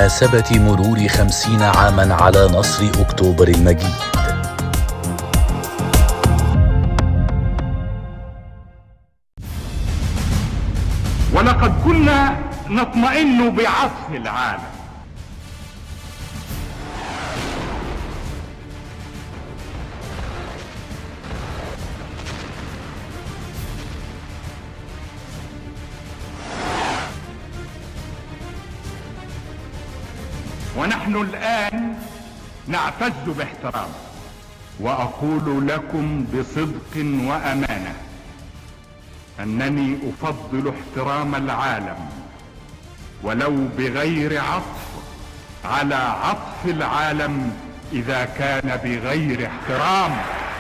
بمناسبة مرور خمسين عاما على نصر أكتوبر المجيد ولقد كنا نطمئن بعطف العالم ونحن الآن نعتز باحترام وأقول لكم بصدق وأمانة أنني أفضل احترام العالم ولو بغير عطف على عطف العالم إذا كان بغير احترام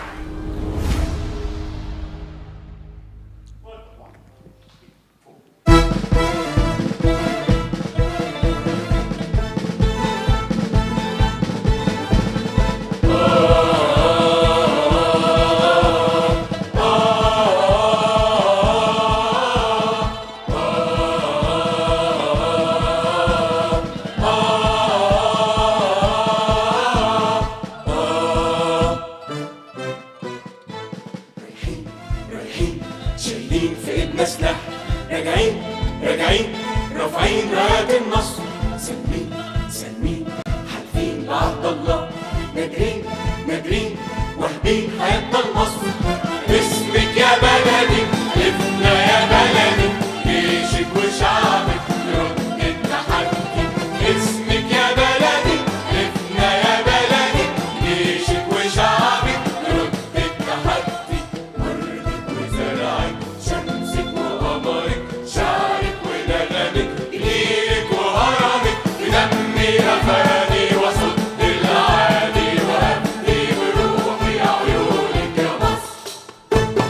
رايحين شايلين في ايدنا سلاح راجعين راجعين رافعين راية النصر سالمين سالمين حالفين بعهد الله نادرين نادرين واخدين حياتنا لمصر اسمك يا بلدي حلفنا يا بلدي جيشك وشعبك يرد التحدي اسمك يا بلدي حلفنا يا بلدي جيشك وشعبك يرد التحدي أرضك وزرعك شمسك وقمرك شعرك ونغمك نيلك وهرمك بدمي أفاني وصد الأعادي وأبني بروحي عيونك يا مصر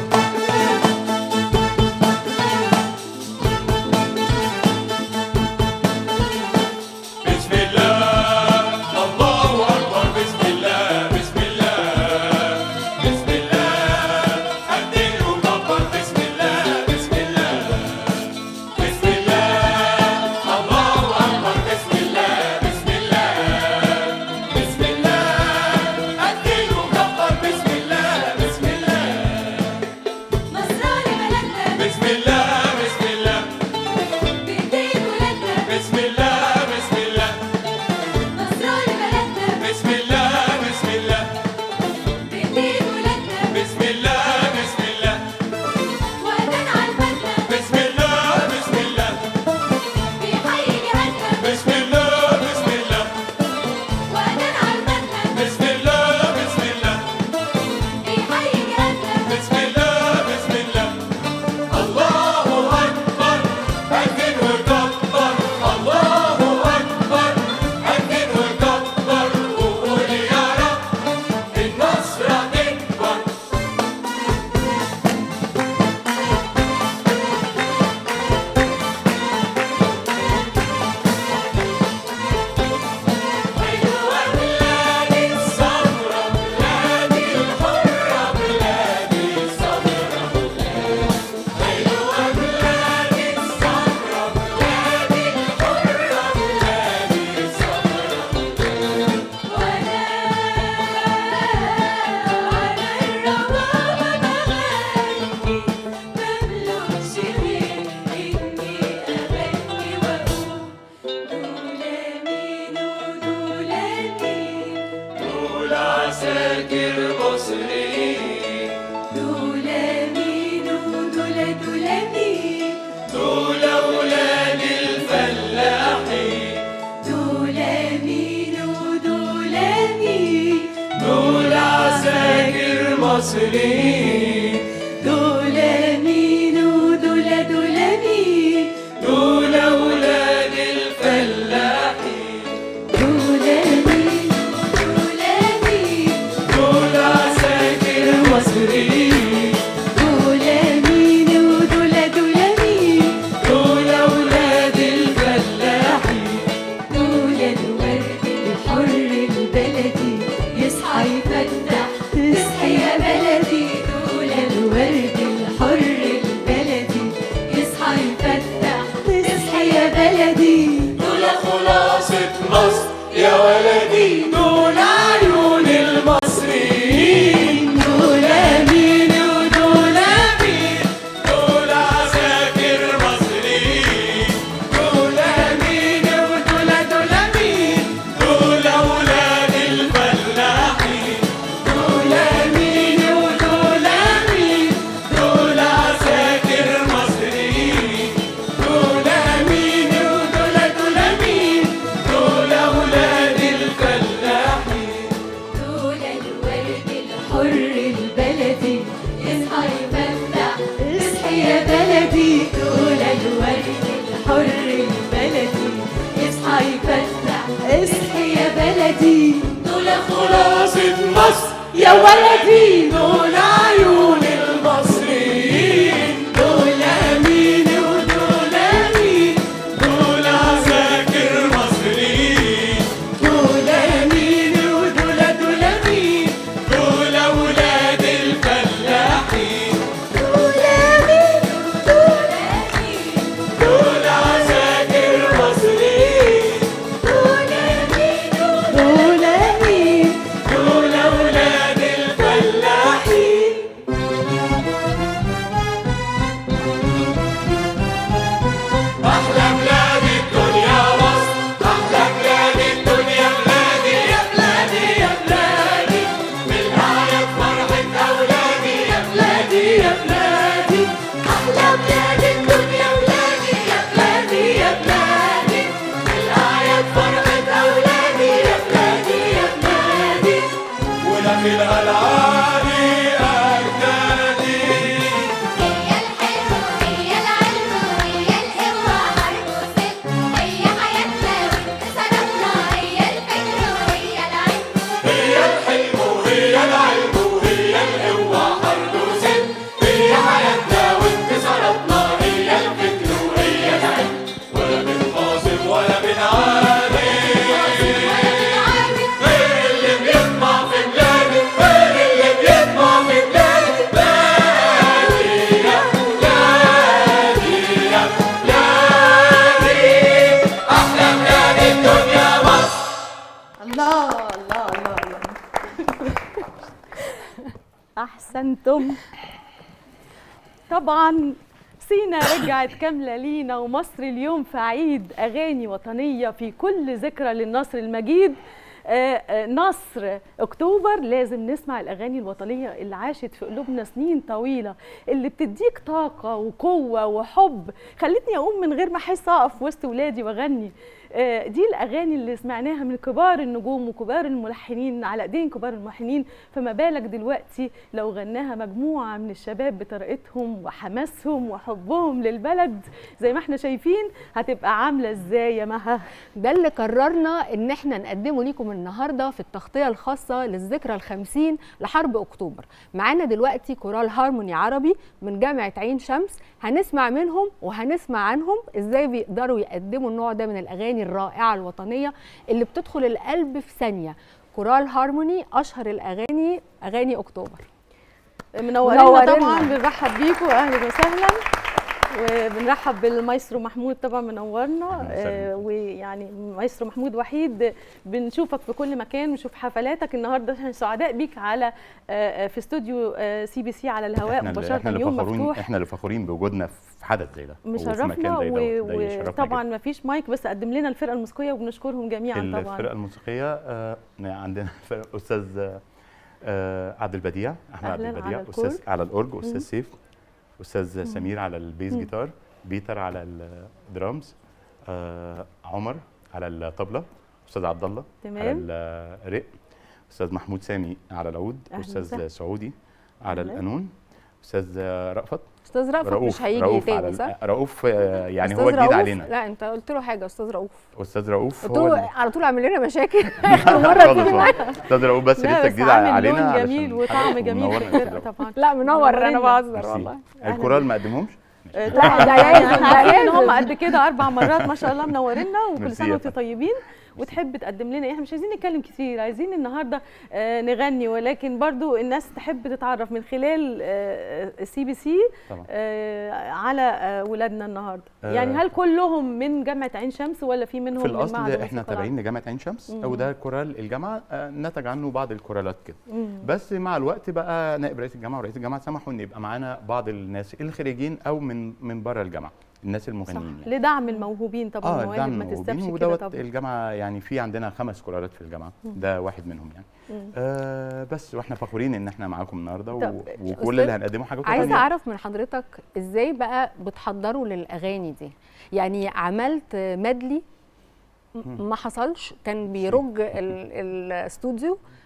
بسم الله الله أكبر بسم الله بسم الله بسم الله الدين مكبر بسم الله بسم الله بسم الله الله أكبر بسم الله بسم الله بسم الله الدين مكبر بسم الله بسم الله مصراني بلدنا بسم الله بسم الله بإيدين ولادنا بسم الله بسم الله مصراني بلدنا بسم الله بسم الله بإيدين ولادنا بسم الله بسم الله وأذان على البلدة بسم الله بسم الله بيحيي جهادنا بسم الله بسم الله وأذان على البلدة بسم الله بسم الله بيحيي جهادنا بسم الله بسم الله الله أكبر أكبر وكبر الله أكبر أكبر وكبر وقول يا رب النصر هتكبر حلوة بلادي السمرة بلادي الحرة بلادي السمرة حلوة بلادي السمرة بلادي الحرة بلادي السمرة وأنا على الربابة بغني مملوكش غير إني أغني وأقول دول مين ودول مين دول عساكر مصريين دول مين ودول دول مين دول أولاد الفلاحين دول مين ودول مين دول عساكر مصريين دول مين ودول دول مين دول أولاد الفلاحين دول مين ودول مين دول عساكر مصريين دول مين ودول دول مين دول أولاد الفلاحين دول الورد الحر البلدي يصحى يفتح تصحي يا بلدي دول الحر البلدي يصحى يفتح اصحي يا بلدي دول الورد الحر البلدي يصحى يفتح اصحي يا بلدي دول خلاصة مصر يا ولدي دول عيون المصريين دول مين ودول مين دول عساكر مصريين دول مين ودول دول مين دول أولاد الفلاحين دول مين دول مين دول عساكر مصريين دول مين دول مين دول أولاد الفلاحين أحلى بلاد الدنيا مصر أحلى بلاد الدنيا بلادي يا بلادي يا بلادي بالأعياد فرحة أولادي يا بلادي يا بلادي أحلى بلاد الدنيا بلادي يا بلادي يا بلادي بالأعياد فرحة أولادي يا بلادي يا بلادي ونخلها العالي أجدادي هي الحلو هي العلم هي القوة حرب وست هي حياتنا وانتصاراتنا هي الفكر وهي العلم هي الحلم وهي العلم وهي القوة حرب وسد هي حياتنا وانتصاراتنا هي الفكر وهي العلم ولا بنخاصم ولا بنعادي غير اللي بيطمع في بلادي غير اللي بيطمع في بلادي بلادي يا بلادي يا بلادي أحلى بلاد الدنيا مصر الله الله الله الله احسنتم طبعا سينا رجعت كامله لينا ومصر اليوم في عيد اغاني وطنيه في كل ذكرى للنصر المجيد آه، آه، نصر اكتوبر لازم نسمع الاغاني الوطنيه اللي عاشت في قلوبنا سنين طويله اللي بتديك طاقه وقوه وحب خلتني اقوم من غير ما احس اقف وسط ولادي واغني آه، دي الاغاني اللي سمعناها من كبار النجوم وكبار الملحنين على ايدين كبار الملحنين فما بالك دلوقتي لو غناها مجموعه من الشباب بطريقتهم وحماسهم وحبهم للبلد زي ما احنا شايفين هتبقى عامله ازاي يا مها ده اللي قررنا ان احنا نقدمه ليكم النهارده في التغطيه الخاصه للذكرى الخمسين لحرب اكتوبر معانا دلوقتي كورال هارموني عربي من جامعه عين شمس هنسمع منهم وهنسمع عنهم ازاي بيقدروا يقدموا النوع ده من الاغاني الرائعه الوطنيه اللي بتدخل القلب في ثانيه كورال هارموني اشهر الاغاني اغاني اكتوبر منورينا منورينا. طبعا بنرحب بيكم اهلا وسهلا وبنرحب بالمايسترو محمود طبعا منورنا آه، ويعني مايسترو محمود وحيد بنشوفك في كل مكان ونشوف حفلاتك النهارده احنا سعداء بيك على آه، آه، في استوديو سي بي سي على الهواء احنا اللي مباشره احنا اللي يوم فخورين مفتوح احنا اللي فخورين بوجودنا في حدث زي ده وفي مشرفنا مكان زي ده ده يشرفنا وطبعا جداً. ما فيش مايك بس قدم لنا الفرقه الموسيقيه وبنشكرهم جميعا طبعا الفرقه الموسيقيه آه، عندنا فرق استاذ آه، عبد البديع احمد عبد أهلاً البديع على استاذ الكورد. على الاورج استاذ سيف استاذ سمير على البيس جيتار بيتر على الدرامز آه، عمر على الطبله استاذ عبد الله على تمام. الرق استاذ محمود سامي على العود أهلاً استاذ وسهلاً. سعودي على أهلاً. القانون استاذ رأفت استاذ رأفت مش هيجي رؤوف تاني على ال- صح رؤوف آه، يعني أستاذ هو جديد رؤوف- علينا لا انت قلت له حاجه استاذ رؤوف استاذ رؤوف قلت هو له اللي- على طول عامل لنا مشاكل خالص والله. استاذ رؤوف بس لا لسه بس جديد عامل علينا لون علشان جميل وطعم حضرتك جميل منورنا في يا أستاذ الفرقه رؤوف. طبعا لا منور انا منورنا. بهزر ميرسي. والله الكورال ما قدمهمش آه، لا، طبعا ده يعني لازم، احنا ده عارفين ان هم لازم. قد كده اربع مرات ما شاء الله منورينا وكل ميرسي سنه يا وانتم فندم. طيبين وتحب تقدم لنا احنا مش عايزين نتكلم كتير عايزين النهارده آه، نغني ولكن برضو الناس تحب تتعرف من خلال سي بي سي طبعا على آه، ولادنا النهارده آه. يعني هل كلهم من جامعه عين شمس ولا في منهم في من الاصل معهد احنا الموسيقى تابعين لجامعه عين شمس او ده كورال الجامعه آه، نتج عنه بعض الكورالات كده مم. بس مع الوقت بقى نائب رئيس الجامعه ورئيس الجامعه سمحوا ان يبقى معانا بعض الناس الخريجين او من من بره الجامعه الناس صح المغنيين يعني. لدعم الموهوبين طبعا اه المواهب الدعم ما الموهوبين تستفش كده ودوت طبعا الجامعه يعني في عندنا خمس كورالات في الجامعه ده واحد منهم يعني مم. آه بس واحنا فخورين ان احنا معاكم النهارده و- طب، وكل أستاذ، اللي هنقدمه حاجه عايزه تانية. اعرف من حضرتك ازاي بقى بتحضروا للاغاني دي يعني عملت مدلي م- ما حصلش كان بيرج ال- الاستوديو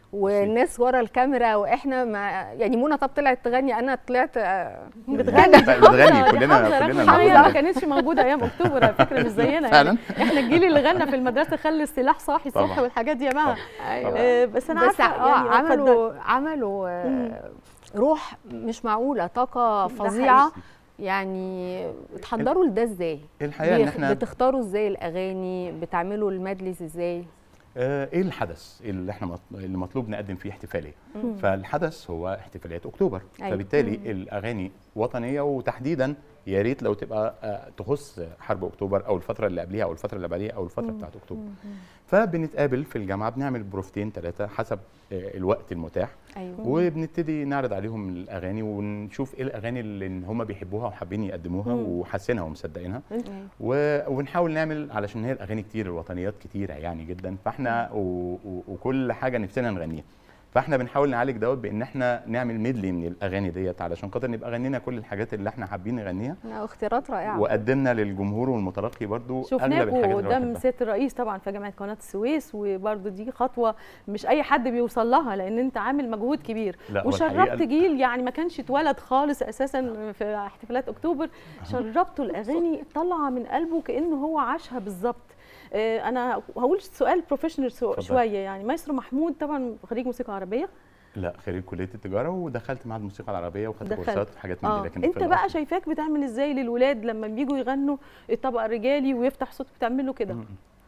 والناس ورا الكاميرا واحنا ما يعني منى طب طلعت تغني انا طلعت آه، بتغني بتغني كلنا حافظة كلنا رقم حميدة ما الموضوع ده. كانتش موجوده ايام اكتوبر على فكره مش زينا فعلا؟ يعني احنا الجيل اللي غنى في المدرسه خلي السلاح صاحي صح طبعا. والحاجات دي يا جماعه ايوه آه، بس انا بس عارفه اه يعني عملوا عملوا آه، روح مش معقوله طاقه ده فظيعه يعني اتحضروا لده ازاي الحقيقه ان بيخ- احنا بتختاروا ازاي الاغاني بتعملوا المدلز ازاي آه، ايه الحدث اللي احنا مط- اللي مطلوب نقدم فيه احتفاليه فالحدث هو احتفاليات اكتوبر أيوة. فبالتالي الاغاني وطنيه وتحديدا يا ريت لو تبقى آه، تخص حرب اكتوبر او الفتره اللي قبليها او الفتره اللي بعديها او الفتره بتاعت اكتوبر فبنتقابل في الجامعه بنعمل بروفتين ثلاثه حسب آه، الوقت المتاح ايوه وبنبتدي نعرض عليهم الاغاني ونشوف ايه الاغاني اللي هم بيحبوها وحابين يقدموها وحاسينها ومصدقينها و... ونحاول نعمل علشان هي الاغاني كتير الوطنيات كتيره يعني جدا فاحنا و... و... وكل حاجه نفسنا نغنيها فاحنا بنحاول نعالج دوت بان احنا نعمل ميدلي من الاغاني ديت علشان خاطر نبقى غنينا كل الحاجات اللي احنا حابين نغنيها لا، اختيارات رائعه وقدمنا للجمهور والمتلقي برضو اغلب شفناكوا الحاجات اللي هو قدام بيحبها. سياده الرئيس طبعا في جامعه قناه السويس وبرضه دي خطوه مش اي حد بيوصل لها لان انت عامل مجهود كبير لا، وشربت والحقيقة- جيل يعني ما كانش اتولد خالص اساسا في احتفالات اكتوبر شربته الاغاني طالعه من قلبه كانه هو عاشها بالظبط آه، انا هقول سؤال بروفيشنال اتفضل. شويه يعني مايسترو محمود طبعا خريج موسيقى عربيه لا خريج كليه التجاره ودخلت معهد الموسيقى العربيه وخدت دخلت. كورسات وحاجات من دي اه لكن انت في بقى الأصل- شايفاك بتعمل ازاي للولاد لما بييجوا يغنوا الطبق الرجالي ويفتح صوت بتعمل له كده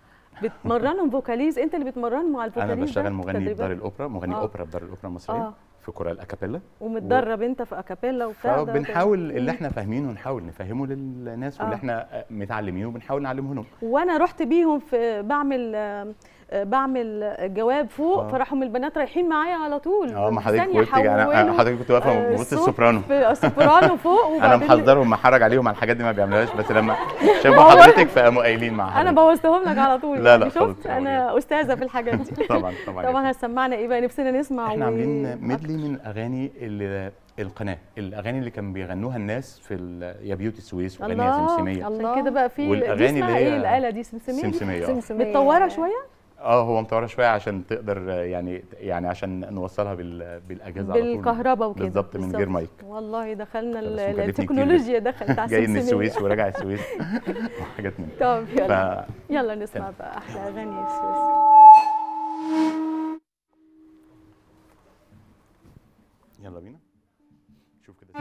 بتمرنهم فوكاليز انت اللي بتمرنهم على انا الفوكاليز بشتغل ده مغني في تدريبات؟ دار الاوبرا مغني آه. اوبرا في دار الاوبرا المصريه آه. في كورال اكابيلا ومتدرب انت في اكابيلا وبتاع ده- فبنحاول اللي مم. احنا فاهمينه نحاول نفهمه للناس واللي آه. احنا متعلمينه بنحاول نعلمه لهم وانا رحت بيهم في بعمل آه، آه، بعمل جواب فوق آه. فراحوا من البنات رايحين معايا على طول اه ما في حضرتك ثانية قلت انا حولوا، حضرتك كنت واقفه آه، ببص الصوت السوبرانو في السوبرانو فوق انا وبعدين محذرهم محرج عليهم على الحاجات دي ما بيعملوهاش بس لما شافوا حضرتك فقاموا قايلين مع انا حضرتك بوظتهم لك على طول لا، لا، يعني خالص، شفت انا استاذه في الحاجات دي طبعا طبعا طبعا هتسمعنا ايه بقى نفسنا نسمع احنا و- عاملين ميدلي من الاغاني اللي القناه الاغاني اللي كان بيغنوها الناس في ال- يا بيوت السويس واغاني الله سمسميه عشان كده بقى في والأغاني دي اسمها اللي هي ايه الاله دي سمسميه دي؟ سمسميه آه. سمسمية. متطوره شويه اه هو مطوره شويه عشان تقدر آه، يعني يعني عشان نوصلها بال- بالاجهزه على طول بالكهرباء وكده بالظبط من غير مايك والله دخلنا ال- بس مكلفني كتير التكنولوجيا دخلت على جاي من السمسمية. السويس وراجع السويس وحاجات من دي طب يلا ف يلا نسمع تمام. بقى احلى اغاني السويس يلا بينا شوف كده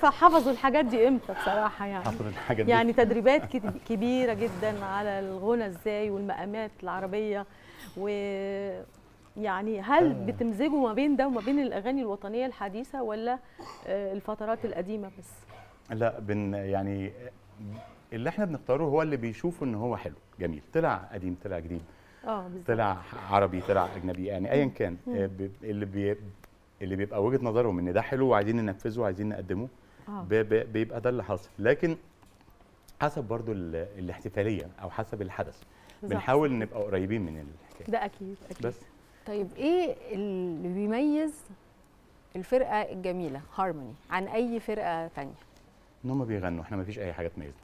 عارفه حفظوا الحاجات دي امتى بصراحه يعني حافظ الحاجات دي يعني تدريبات كت- كبيره جدا على الغنى ازاي والمقامات العربيه و يعني هل بتمزجوا ما بين ده وما بين الاغاني الوطنيه الحديثه ولا آه، الفترات القديمه بس لا بن يعني اللي احنا بنختاره هو اللي بيشوفوا ان هو حلو جميل طلع قديم طلع جديد اه بالظبط طلع عربي طلع اجنبي يعني ايا كان آه، بي- اللي بي اللي بيبقى وجهه نظرهم ان ده حلو وعايزين ننفذه وعايزين نقدمه آه. ب- ب- بيبقى ده اللي حاصل لكن حسب برضو ال- الاحتفاليه او حسب الحدث بالظبط. بنحاول نبقى قريبين من الحكايه ده اكيد اكيد بس طيب ايه اللي بيميز الفرقه الجميله هارموني عن اي فرقه تانية ان هم بيغنوا احنا ما فيش اي حاجه تميزنا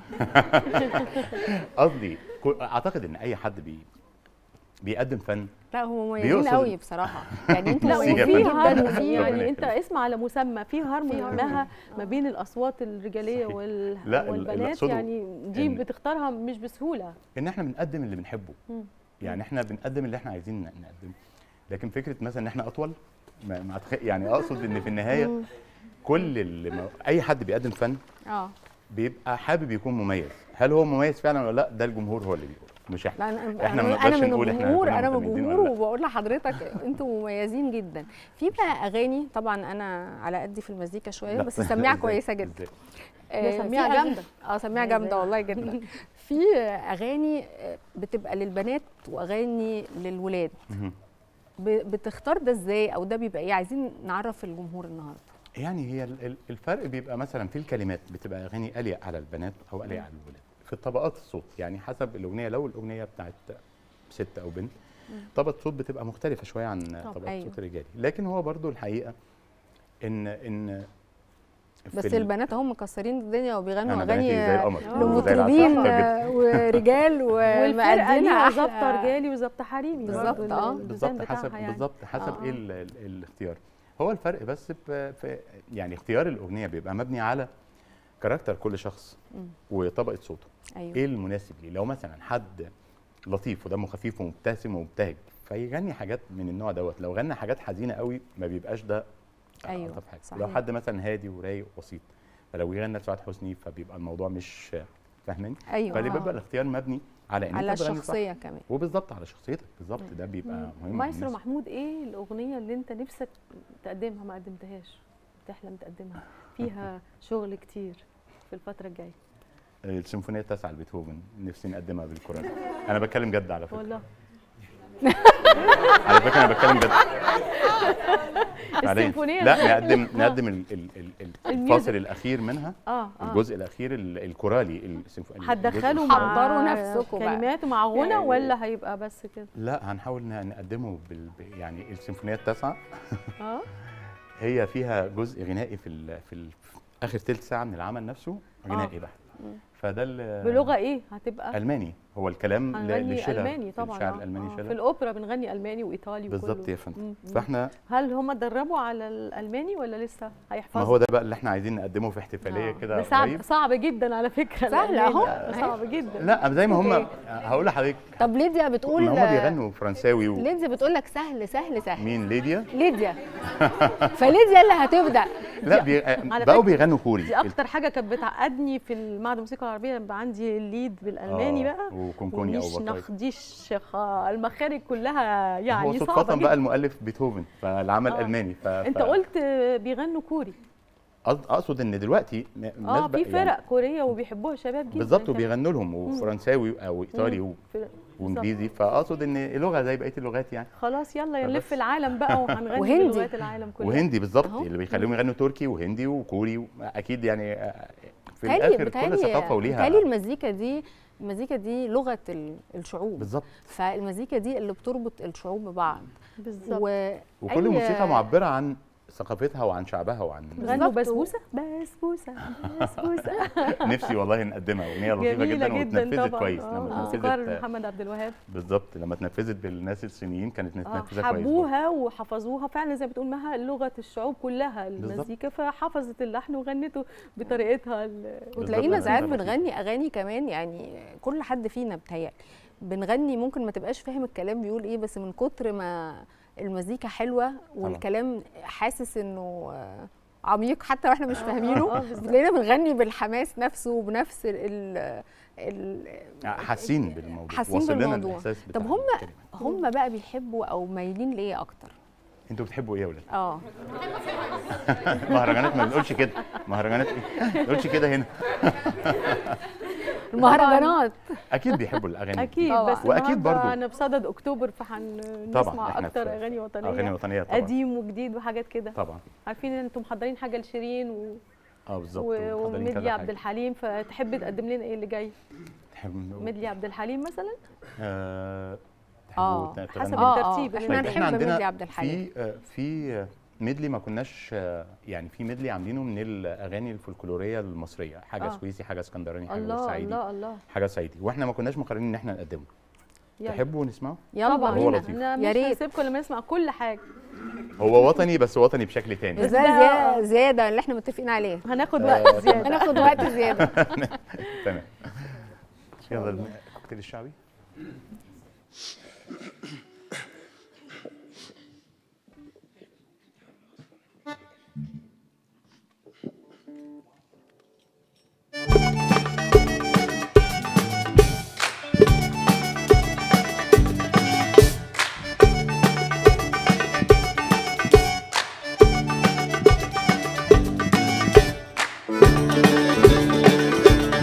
قصدي كل- اعتقد ان اي حد بي بيقدم فن لا هم مميزين بيقصد- قوي بصراحه يعني انتوا لا ميرسي يا وفي فندم. هارموني ربنا يعني انت يخليك. اسم على مسمى في هارموني هارموني. انها ما بين الاصوات الرجاليه صحيح. وال... لا، ال- اللي والبنات أقصده يعني دي إن- بتختارها مش بسهوله ان احنا بنقدم اللي بنحبه مم. يعني احنا بنقدم اللي احنا عايزين نقدمه لكن فكره مثلا ان احنا اطول ما ما أتخ... يعني اقصد ان في النهايه كل اللي ما... اي حد بيقدم فن اه بيبقى حابب يكون مميز هل هو مميز فعلا ولا لا ده الجمهور هو اللي بيقول مش احنا لا انا إحنا ما انا, نقدرش أنا من نقول إحنا الجمهور كنا انا من متميزين الجمهور ولا لا. وبقول لحضرتك انتوا مميزين جدا في بقى اغاني طبعا انا على قدي في المزيكا شويه لا. بس سميعه إزاي؟ كويسه جدا إزاي؟ آه، ده في سميعة أغاني- جامدة. اه سميعه يا جامده زي. والله جدا في اغاني آه، بتبقى للبنات واغاني للولاد مهم. ب- بتختار ده ازاي او ده بيبقى ايه عايزين نعرف الجمهور النهارده يعني هي ال- ال- الفرق بيبقى مثلا في الكلمات بتبقى اغاني اليق على البنات او اليق على الولاد في طبقات الصوت يعني حسب الاغنيه لو الاغنيه بتاعت ست او بنت طبقه الصوت بتبقى مختلفه شويه عن طبقه أيوة. الصوت الرجالي لكن هو برضو الحقيقه ان ان في بس ال- البنات هم مكسرين الدنيا وبيغنوا أنا اغاني بناتي زي القمر آه. زي العسل، لمطربين أشطر جدا. آه، ورجال والفرقه ومقدمين ليها أحلى- ظابطه رجالي وظابطه حريمي بالظبط، برضو آه. الديزاين بالظبط حسب بتاعها يعني. بالظبط حسب آه. ايه ال- ال- الاختيار هو الفرق بس في, في يعني اختيار الاغنيه بيبقى مبني على كاركتر كل شخص وطبقه صوته ايوه ايه المناسب ليه لو مثلا حد لطيف ودمه خفيف ومبتسم ومبتهج فيغني حاجات من النوع دوت لو غنى حاجات حزينه قوي ما بيبقاش ده أيوة، ألطف حاجه صحيح. لو حد مثلا هادي ورايق وبسيط فلو يغنى لسعاد حسني فبيبقى الموضوع مش فاهمين ايوه فبيبقى آه. الاختيار مبني على ان على انت بتغني صح. الشخصيه كمان وبالظبط على شخصيتك بالظبط ده بيبقى مهم مايسترو للناس. محمود ايه الاغنيه اللي انت نفسك تقدمها ما قدمتهاش تحلم تقدمها فيها شغل كتير في الفتره الجايه السيمفونيه التاسعه لبيتهوفن نفسي نقدمها بالكورال انا بتكلم جد على فكره والله على فكره انا بتكلم جد معلش. السيمفونية لا نقدم نقدم ال- ال- ال- ال- الميوزك. الفاصل الاخير منها اه اه الجزء الاخير ال- الكورالي السيمفو- الجزء هتدخلوا الكورالي. مع حضروا نفسكم بقى. كلمات ومع غنى يعني- ولا هيبقى بس كده لا هنحاول ن- نقدمه بال ب- يعني السيمفونيه التاسعه اه هي فيها جزء غنائي في ال في, ال في اخر ثلث ساعه من العمل نفسه غنائي بحت فده ال- بلغه ايه هتبقى الماني هو الكلام ل- هنغني لشيلر الماني طبعا الشاعر آه. الالماني آه. في شيلر الاوبرا بنغني الماني وايطالي بالظبط وكله. يا فندم مم. فاحنا هل هم اتدربوا على الالماني ولا لسه هيحفظوا ما هو ده بقى اللي احنا عايزين نقدمه في احتفاليه آه. كده ده صعب قريب صعب جدا على فكره سهل الألماني. أهو. ده صعب جدا لا زي ما هم أوكي. هقول لحضرتك طب ليديا بتقول ما هم بيغنوا فرنساوي و... ليديا بتقول لك سهل سهل سهل مين ليديا ليديا فليديا اللي هتبدا لا بي... على بقوا فكرة بيغنوا كوري دي اكتر حاجه كانت بتعقدني في المعهد الموسيقى العربيه لما يبقى عندي الليد بالالماني آه، بقى وكونكوني او ونيش بطايق نخديش خ- المخارج كلها يعني هو صعبه صدفة جدا بقى المؤلف بيتهوفن فالعمل آه. الماني ف... انت ف... قلت بيغنوا كوري قصد- اقصد ان دلوقتي م- الناس اه بقى في فرق كوريه وبيحبوها شباب جدا بالظبط كان- وبيغنوا لهم وفرنساوي او ايطالي و... في- وانجليزي فاقصد ان لغه زي بقيه اللغات يعني خلاص يلا فبس. نلف العالم بقى وهنغني وهندي. بلغات العالم كلها وهندي بالظبط أهو. اللي بيخليهم يغنوا تركي وهندي وكوري و... اكيد يعني آه، في بتهيألي- الاخر كل بتهيألي- ثقافه وليها بتهيألي المزيكا دي المزيكا دي لغه ال- الشعوب بالظبط فالمزيكا دي اللي بتربط الشعوب ببعض بالظبط و... وكل أي- موسيقى معبره عن ثقافتها وعن شعبها وعن غنوا بالظبط. بسبوسه بسبوسه بسبوسه نفسي والله نقدمها اغنيه لطيفه جميله جدا جدا واتنفذت طبعا كويس آه، لما موسيقار اتنفذت محمد عبد الوهاب بالظبط لما اتنفذت بالناس الصينيين كانت آه، متنفذه كويس برضه. حبوها وحفظوها فعلا زي ما بتقول مها لغه الشعوب كلها المزيكا فحفظت اللحن وغنته بطريقتها ال- وتلاقينا بالظبط. ساعات لطيفة. بنغني اغاني كمان يعني كل حد فينا بتهيألي بنغني ممكن ما تبقاش فاهم الكلام بيقول ايه بس من كتر ما المزيكا حلوه والكلام حاسس انه آه، عميق حتى واحنا مش فاهمينه بتلاقينا بنغني بالحماس نفسه وبنفس ال ال حاسين بالموضوع حاسين واصل لنا بالموضوع. الإحساس طب بتاع هم الكلمة. هم بقى بيحبوا او مايلين لايه اكتر انتوا بتحبوا ايه يا ولاد؟ اه مهرجانات ما بنقولش كده مهرجانات ايه؟ ما بنقولش كده هنا المهرجانات اكيد بيحبوا الاغاني اكيد طبعاً. بس وأكيد النهاردة برضو. انا بصدد اكتوبر طبعاً، فهنسمع إحنا اكتر في- اغاني وطنيه اغاني وطنيه طبعا قديم وجديد وحاجات كده طبعا عارفين ان انتم محضرين حاجه لشيرين و... اه بالظبط و... ومحضرين وميدلي كذا عبد حاجة. الحليم فتحب تقدم لنا ايه اللي جاي تحب- ميدلي عبد الحليم مثلا آه، اه تحبوا حسب تغنوا؟ اه الترتيب اه اللي احنا طيب نحب عندنا ميدلي عبد الحليم في آه، في آه، ميدلي ما كناش آه، يعني في ميدلي عاملينه من الاغاني الفولكلوريه المصريه حاجه آه. سويسي حاجه اسكندراني حاجه الله بورسعيدي الله الله حاجه صعيدي واحنا ما كناش مقررين ان احنا نقدمه يلا. تحبوا نسمعه يلا طبعا هو بينا لطيف. انا يا مش ريت. هسيبكم لما نسمع كل حاجه هو وطني بس وطني بشكل تاني بس ده زياده زياده اللي احنا متفقين عليه هناخد وقت زياده هناخد وقت زياده تمام يلا الم- الكوكتيل الشعبي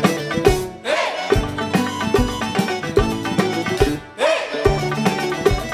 Hey!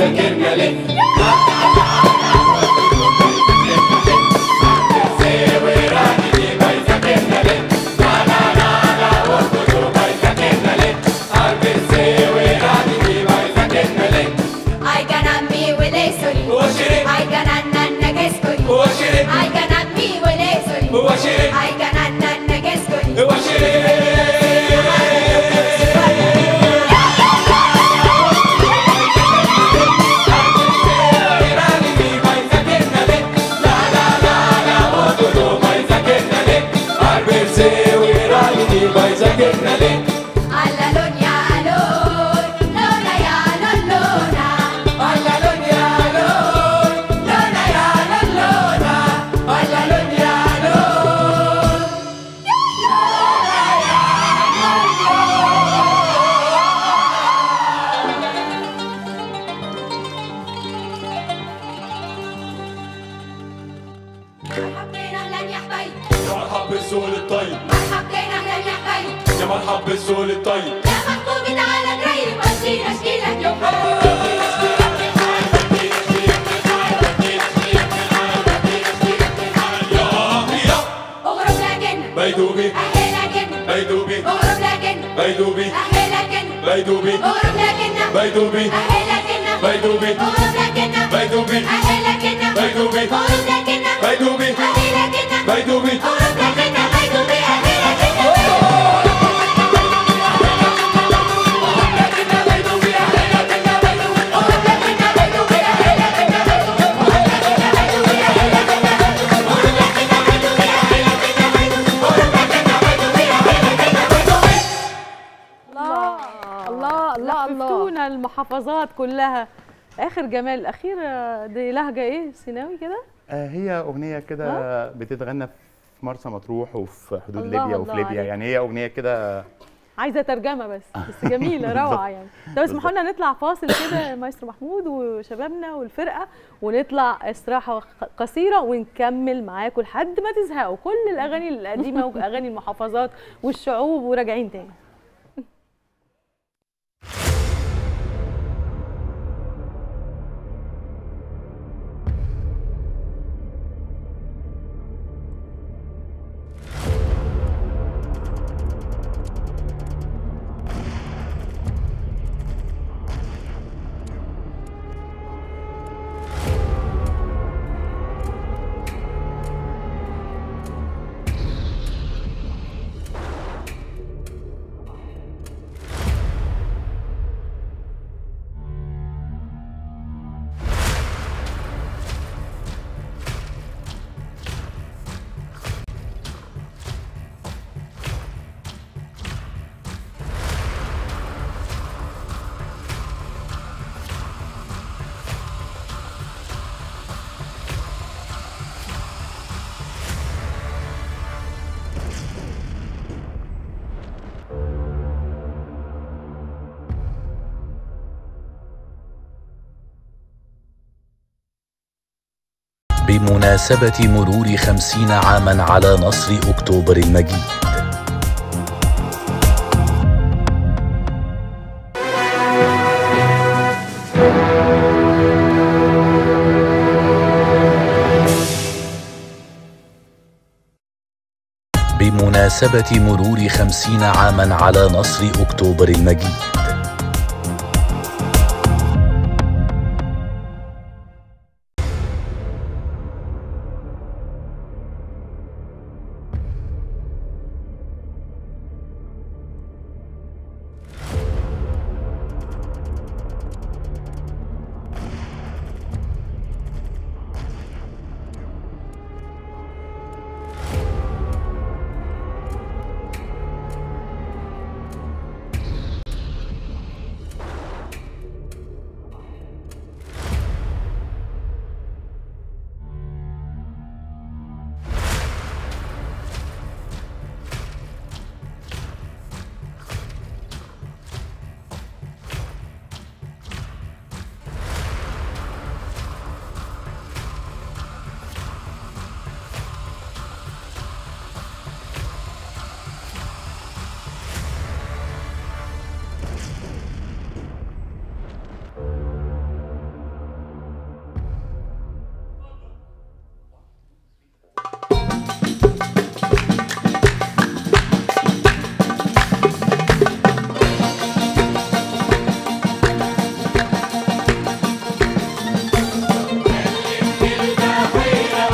يذاكرنا ليه Ay ganammi wele soli هو شرب Ay gananna nageskoli هو شرب Ay ganammi wele soli هو شرب Ay gananna nageskoli هو شرب Alla logna lon Lona ya lon lona Alla logna lon Lona ya lon lona Alla logna lon مرحبتين اهلا يا حبايب مرحب بالزول الطيب مرحبتين اهلا يا حبايب يا مرحب بالزول الطيب يا محبوبي تعالى قريب ودينا اشكيلك يوم حبيب اغرب لكن بيدوبي احي لكن بيدوبي اغرب لكن بيدوبي احي لكن بيدوبي اغرب لكن بيدوبي احي لكن بيدوبي اغرب لكن بيدوبي احي لكن بيدوبي اغرب لكن بيدوبي احي لكن بيدوبي اغرب لكن بيدوبي احي لكن الله الله الله الله لفتونا المحافظات كلها اخر جمال الاخير آه، دي لهجه ايه سيناوي كده آه، هي اغنيه كده بتتغنى في مرسى مطروح وفي حدود الله ليبيا وفي الله ليبيا عليك. يعني هي اغنيه كده عايزه ترجمه بس بس جميله روعه يعني طب اسمحوا لنا نطلع فاصل كده يا مايسترو محمود وشبابنا والفرقه ونطلع استراحه قصيره ونكمل معاكم لحد ما تزهقوا كل الاغاني القديمه واغاني المحافظات والشعوب وراجعين تاني بمناسبة مرور خمسين عاما على نصر أكتوبر المجيد بمناسبة مرور خمسين عاما على نصر أكتوبر المجيد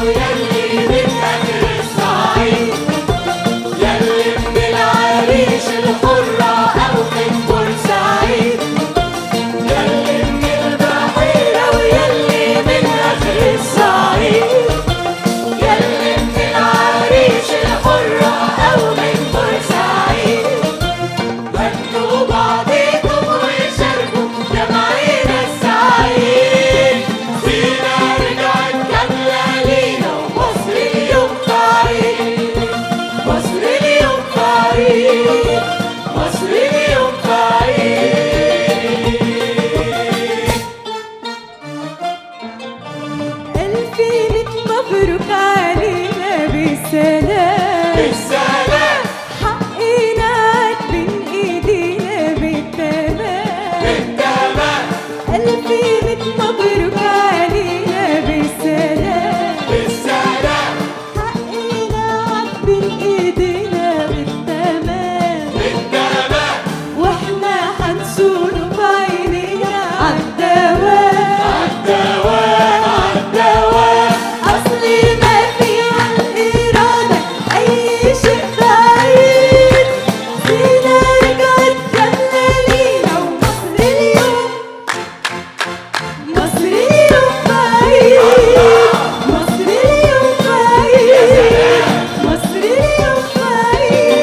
ويلي من أهل الصعيد يلي من العريش الحرة أو من بورسعيد يلي من البحيرة ويلي من آخر الصعيد يلي من العريش الحرة أو من بورسعيد هنوا بعضكم وشاركوا جمعينا السعيد فينا رجعت كاملة لينا ومصر اليوم تعيد مصر اليوم تعيد مصر اليوم تعيد ألفين مبروك علينا بالسلام بالسلام حقنا بين ايدينا بالتمام بالتمام ألفين مبروك علينا بالسلام بالسلام حقنا بين ايدينا بالتمام بالتمام واحنا هنصونه بعينينا عالدوام عالدوام عالدوام أصلي ما في عالإرادة أي شيء بعيد فينا رجعت كاملة لينا ومصر اليوم مصر اليوم بعيد مصر اليوم بعيد مصر اليوم بعيد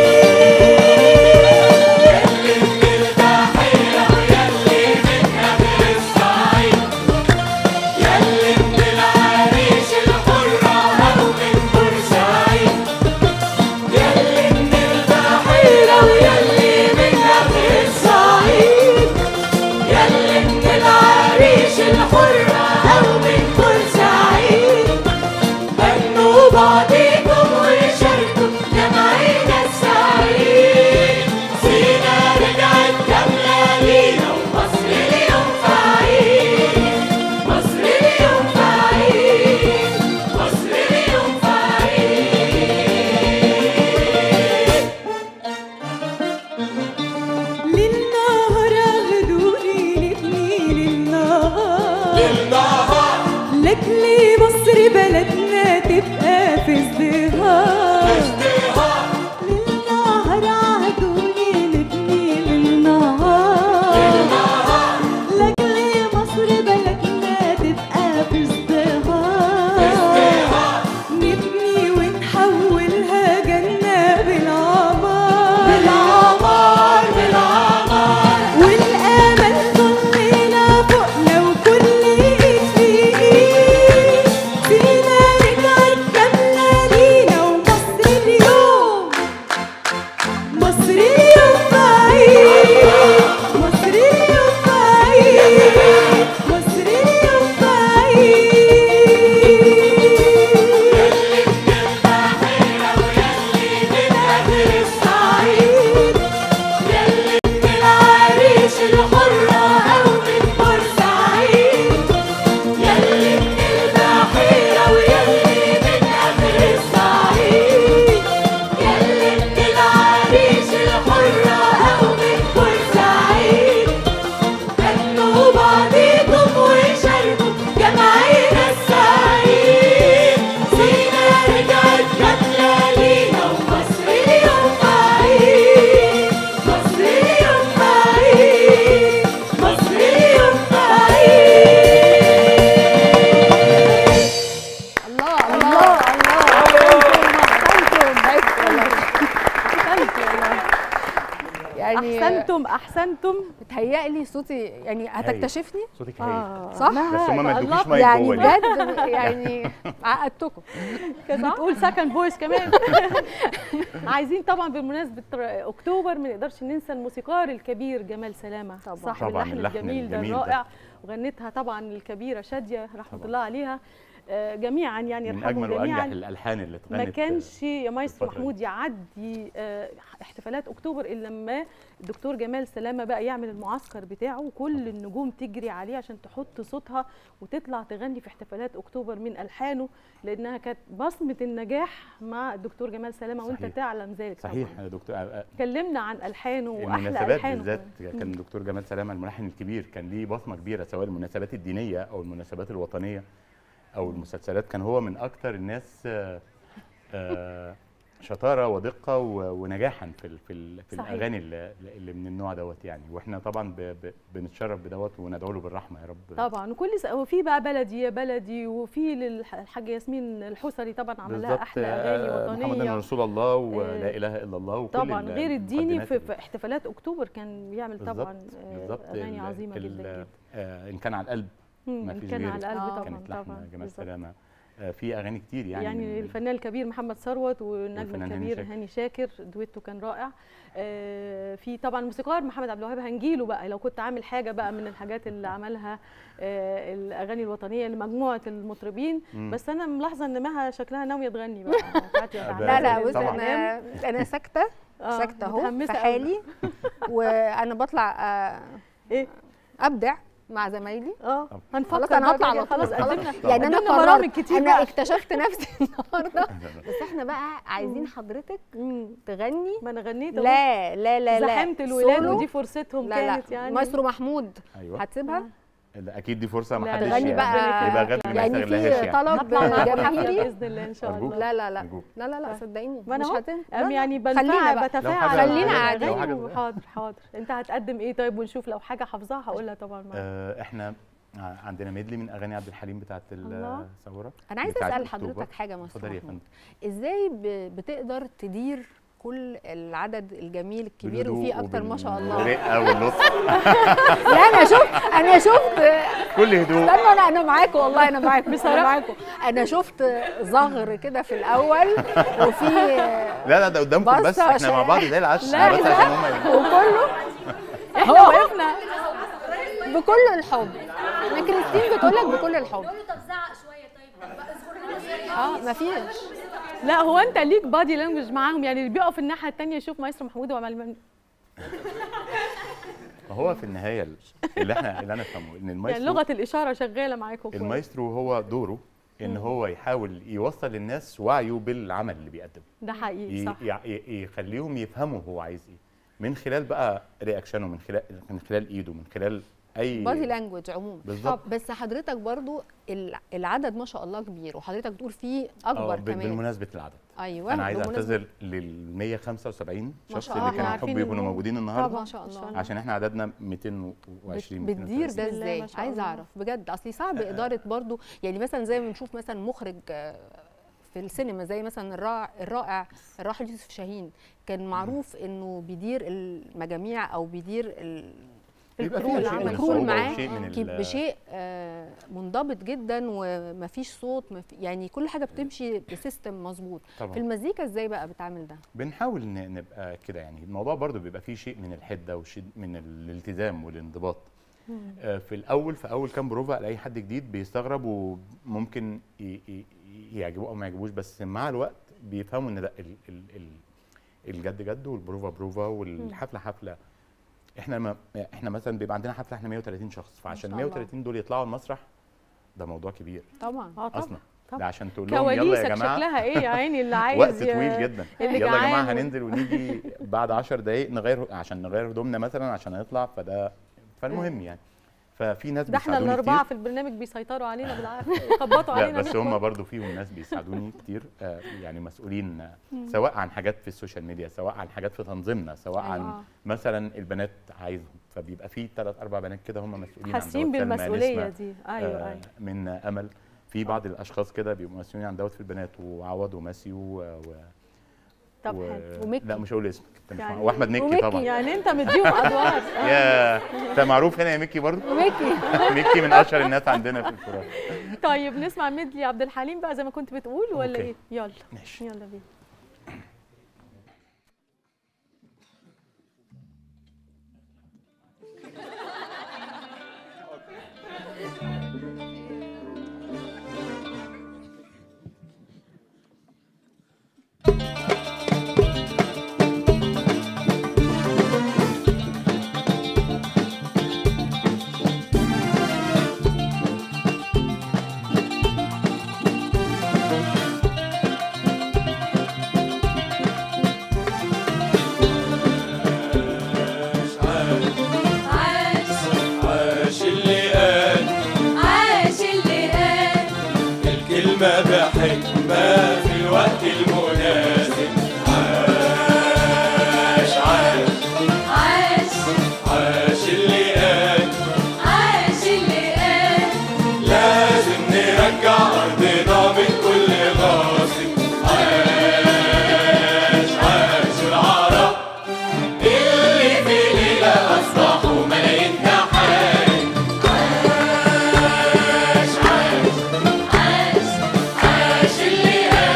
البحيرة ويلي من أهل الصعيد يلي من العريش الحرة أو من بورسعيد يلي من البحيرة ويلي من أهل الصعيد يلي من العريش الحرة أو من بورسعيد هنوا بعضكم وشاركوا جمعينا السعيد سينا رجعت كاملة لينا ومصر اليوم فعيد مصر اليوم فعيد مصر اليوم فعيد للنهر أخدوني نبني للنهار للنهار لأجل مصر بلدنا تبقى في ازدهار ازدهار للنهر عهدوني نبني للنهار للنهار لأجل مصر بلدنا تبقى في ازدهار ازدهار نبني ونحولها جنة بالعمار بالعمار بالعمار والامل ضلنا فوقنا وكل ايد في ايد فينا رجعت كامله لينا ومصر اليوم مصر اليوم بعيد مصر اليوم بعيد مصر اليوم بعيد البحيرة ويلي من أهل الصعيد يلي من العريش الحرة أو من بورسعيد يلي من البحيرة ويلي من أهل الصعيد يلي من العريش الحرة أو من بورسعيد هنوا بعضكم وشاركوا جمعينا السعيد سينا رجعت كاملة لينا ومصر اليوم بعيد مصر اليوم بعيد مصر اليوم بعيد الله الله الله احسنتم احسنتم يعني احسنتم احسنتم بتهيألي صوتي يعني هتكتشفني صوتك هايل صح؟ بس هم ما ادوكيش الله. مايك يعني جوه ليه؟ بجد يعني عقدتكم كانت بتقول سكند فويس كمان عايزين طبعا بمناسبه ر- اكتوبر ما نقدرش ننسى الموسيقار الكبير جمال سلامه طبعاً. صاحب طبعاً، اللحن اللحن الجميل ده الجميل ده. الرائع وغنتها طبعا الكبيره شاديه رحمه طبعاً. الله عليها آه، جميعا يعني من يرحمهم اجمل وانجح جميعا الالحان اللي اتغنت ما كانش يا مايسترو الفترة محمود يعدي آه، احتفالات اكتوبر الا لما الدكتور جمال سلامه بقى يعمل المعسكر بتاعه وكل النجوم تجري عليه عشان تحط صوتها وتطلع تغني في احتفالات اكتوبر من الحانه لانها كانت بصمه النجاح مع الدكتور جمال سلامه وانت صحيح. تعلم ذلك صحيح طبعاً. يا دكتور آه، كلمنا عن الحانه واحلى المناسبات الحانه بالذات كمان. كان الدكتور جمال سلامه الملحن الكبير كان ليه بصمه كبيره سواء المناسبات الدينيه او المناسبات الوطنيه او المسلسلات كان هو من اكتر الناس آه، آه، شطاره ودقه و- ونجاحا في ال- في, ال- في صحيح. الاغاني اللي, اللي من النوع دوت يعني واحنا طبعا ب- ب- بنتشرف بدوت وندعو له بالرحمه يا رب طبعا وكل س... وفي بقى بلدي يا بلدي وفي للحاجه ياسمين الحسري طبعا عمل لها بالظبط احلى اغاني آه، محمد وطنيه رسول الله ولا آه، اله الا الله وكل طبعا ال- غير الديني في, المقدمات في احتفالات اكتوبر كان بيعمل طبعا بالظبط آه، بالظبط اغاني ال- عظيمه ال- جدا جدا آه، ان كان على القلب مم، ما فيش كان غيره. على القلب آه. طبعا كانت طبعا لحن جمال بالظبط. سلامه آه، في اغاني كتير يعني, يعني, من- الفنان الكبير محمد ثروت والنجم والفنان هاني الكبير شاكر. هاني شاكر دويتو كان رائع آه، في طبعا موسيقار محمد عبد الوهاب هنجيله بقى لو كنت عامل حاجه بقى من الحاجات اللي عملها آه، الاغاني الوطنيه لمجموعه المطربين مم. بس انا ملاحظه ان مها شكلها ناويه تغني بقى بتاعتي لا، لا لا طبعاً. بص انا انا ساكته آه، ساكته اهو متحمسة في أوي. حالي وانا بطلع آه، ايه ابدع مع زمايلي اه هنفكر خلاص انا بقى هطلع كده، على خلاص طول قدمنا يعني انا قدمنا برامج قررت كتير انا بقى. اكتشفت نفسي النهارده بس احنا بقى عايزين حضرتك مم. تغني ما انا غنيت أهو. لا لا لا لا زحمت الولاد سولو. ودي فرصتهم لا كانت لا يعني مايسترو محمود ايوه هتسيبها ده اكيد دي فرصه ما لا، حدش تغني يعني بقى يبقى غدر ما يعني يستغلهاش في يعني طلب هطلع معاكم حفله جماهيري باذن الله ان شاء أرجوك. الله لا لا لا أرجوك. لا لا لا صدقيني ما أنا مش أهو. هتن أم يعني خلينا بنفعل بقى. بتفاعل لو حاجة- خلينا مع قاعدين. لو الأغاني حاجة- حاضر حاضر انت هتقدم ايه طيب ونشوف لو حاجه حافظاها هقولها طبعا معاك آه، احنا ع- عندنا ميدلي من اغاني عبد الحليم بتاعت الله. الثوره انا عايزه بتاعت اسال أكتوبر. حضرتك حاجه مصر اتفضلي يا محمود. فندم ازاي ب- بتقدر تدير كل العدد الجميل الكبير وفيه بالهدوء اكتر ما شاء الله وبالرقه واللطف لا انا شفت انا شفت كل هدوء استنى انا انا معاكم والله انا معاكم بصراحه معاكم انا شفت زغر كده في الاول وفي لا لا ده قدامكم بس بصة احنا عشان- مع بعض زي العش لا، أنا بس لا. عشان هم وكله احنا وقفنا بكل الحب انا كريستين بتقول لك بكل الحب طب زعق شويه طيب اذكر لنا اه مفيش لا هو انت ليك بادي لانجوج معاهم يعني اللي بيقف الناحيه الثانيه يشوف مايسترو محمود وعمال هو في النهايه اللي احنا اللي انا افهمه ان يعني المايسترو لغه الاشاره شغاله معاكم كويس. المايسترو هو دوره ان هو يحاول يوصل للناس وعيه بالعمل اللي بيقدمه ده حقيقي ي- صح يع- ي- يخليهم يفهموا هو عايز ايه من خلال بقى رياكشنه من خلال من خلال ايده من خلال اي بادي لانجوج عموما بالظبط. طب بس حضرتك برضو ال- العدد ما شاء الله كبير وحضرتك بتقول فيه آه، اكبر ب- كمان بالمناسبه العدد ايوه انا عايز بمناسبة- اعتذر لل 175 ما شخص شاء اللي الله، كانوا عارفين يحبوا يكونوا إنه- موجودين النهارده ما شاء الله عشان احنا عددنا 220 بتدير 230. ده بسم الله ازاي ما شاء عايزه الله. اعرف بجد اصلي صعب اداره برضو يعني مثلا زي ما بنشوف مثلا مخرج آه، في السينما زي مثلا الرائع الرائع الراحل يوسف شاهين كان معروف انه بيدير المجاميع او بيدير ال- بيبقى الكرو فيها شيء من الكرو الصعوبة معاه وشيء من كي- ال- بشيء آه، منضبط جدا ومفيش صوت مفي يعني كل حاجه بتمشي بسيستم مظبوط طبعاً. في المزيكا ازاي بقى بتعمل ده بنحاول ن- نبقى كده يعني الموضوع برضو بيبقى فيه شيء من الحده وشيء من الالتزام والانضباط آه، في الاول في اول كام بروفا لاي حد جديد بيستغرب وممكن ي- ي- يعجبوه او ما يعجبوش بس مع الوقت بيفهموا ان لا ال- ال- ال- الجد جد والبروفا بروفا والحفله حفله احنا ما احنا مثلا بيبقى عندنا حفله احنا 130 شخص فعشان شاء الله. 130 دول يطلعوا المسرح ده موضوع كبير طبعا اه طبعا اصلا طبعا. ده عشان تقول لهم يلا يا كواليسك جماعه شكلها ايه يا عيني اللي عايز وقت ي- طويل جدا اللي يلا يا جماعه جعان و- هننزل ونيجي بعد 10 دقائق نغير عشان نغير هدومنا مثلا عشان نطلع فده فالمهم يعني ففي ناس ده احنا بيساعدوني الاربعه كتير في البرنامج بيسيطروا علينا بالعافيه يخبطوا لا علينا بس هم ندخل. برضو فيهم ناس بيساعدوني كتير آه، يعني مسؤولين آه، سواء عن حاجات في السوشيال ميديا سواء عن حاجات في تنظيمنا سواء عن أيوة. مثلا البنات عايزهم فبيبقى في ثلاث اربع بنات كده هم مسؤولين عن حاسين دوت. سلمى، بالمسؤوليه نسمة، دي ايوه آه، ايوه من امل في بعض الاشخاص كده بيبقوا مسؤولين عن دوت في البنات وعوض وماسيو و... و... طب و... حلو وميكي. لا مش هقول اسمك انت مش يعني- مع- واحمد مكي وميكي طبعا يعني انت مديهم ادوار يا انت معروف هنا يا مكي برضه ميكي مكي من اشهر الناس عندنا في الفرق طيب نسمع ميدلي عبد الحليم بقى زي ما كنت بتقول ولا أوكي. ايه يلا ماشي يلا بينا يا قالها بحكمة في الوقت المناسب عاش عاش عاش عاش اللي قال عاش اللي قال لازم نرجع أرضنا من كل غاصب عاش عاش العرب اللي في ليلة أصبحوا ملايين تحايل عاش عاش عاش عاش اللي قال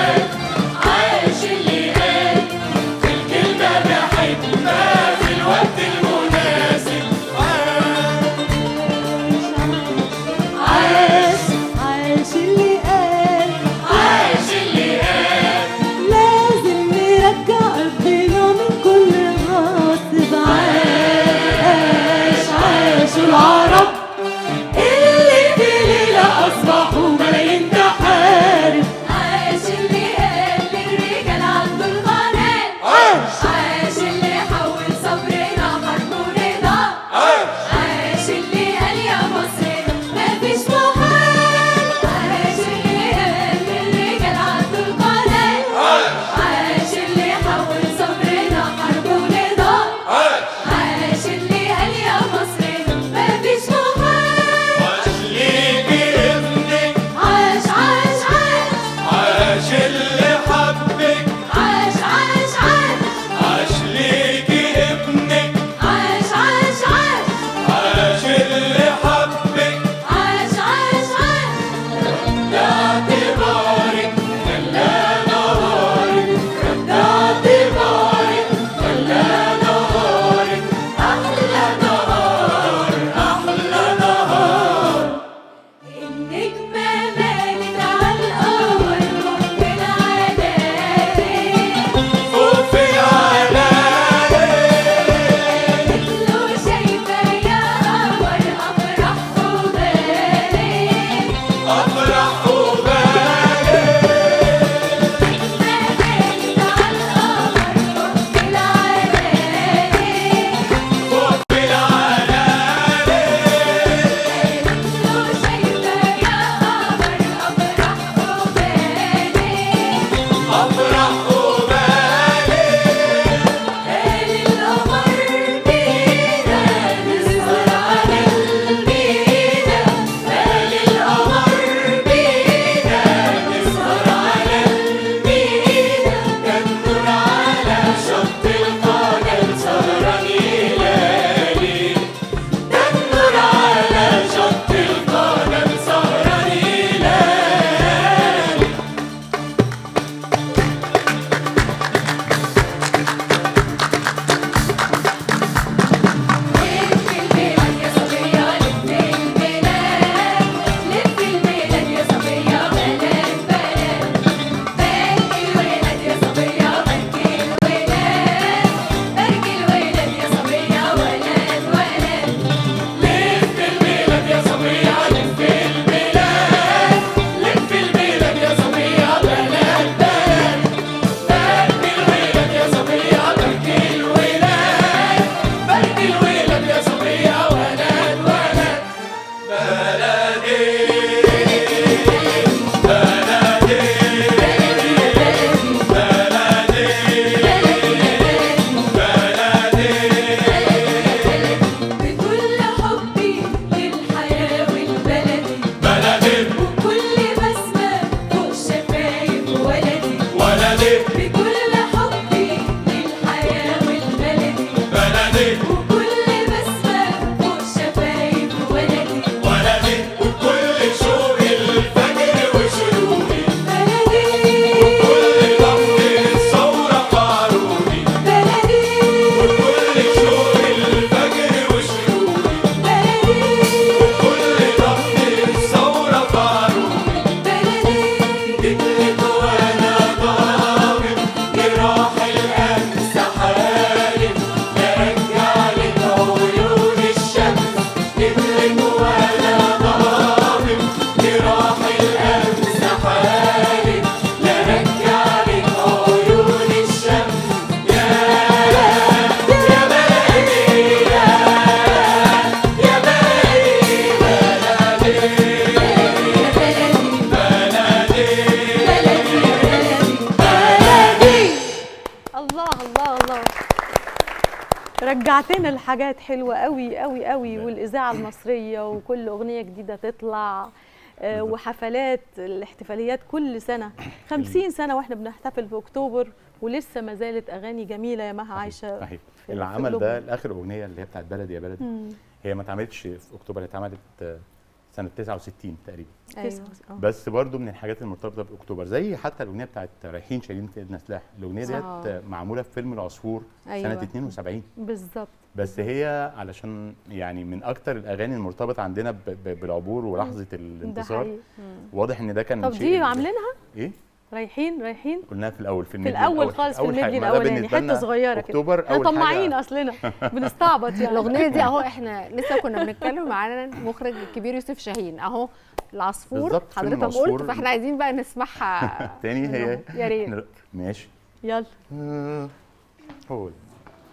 رجعتنا لحاجات حلوه قوي قوي قوي والاذاعه المصريه وكل اغنيه جديده تطلع آه، وحفلات الاحتفاليات كل سنه 50 سنه واحنا بنحتفل في اكتوبر ولسه ما زالت اغاني جميله يا مها عايشه صحيح في العمل ده قلوبنا. الاخر اغنيه اللي هي بتاعت بلدي يا بلدي هي ما اتعملتش في اكتوبر هي اتعملت آه، سنه 69 تقريبا أيوة. تسعة. آه. بس برضو من الحاجات المرتبطه باكتوبر زي حتى الاغنيه بتاعت رايحين شايلين في ايدنا سلاح الاغنيه ديت آه. آه، معموله في فيلم العصفور أيوة. سنه 72 بالظبط بس هي علشان يعني من اكتر الاغاني المرتبطه عندنا ب- ب- بالعبور ولحظه ده الانتصار حقيقي واضح ان ده كان طب شيء دي ال- عاملينها ايه رايحين رايحين قلناها في الاول في في الميدلي الاول خالص في أول حاجة. الميدلي ما ده الاولاني بالنسبة حته لنا صغيره كده اكتوبر احنا اول طماعين حاجه اصلنا بنستعبط يعني الاغنيه دي اهو احنا لسه كنا بنتكلم معانا المخرج الكبير يوسف شاهين اهو العصفور بالظبط، فيلم حضرتك قلت العصفور. فاحنا عايزين بقى نسمعها تاني هي يا ريت إحنا- ماشي يلا آه، هو ده.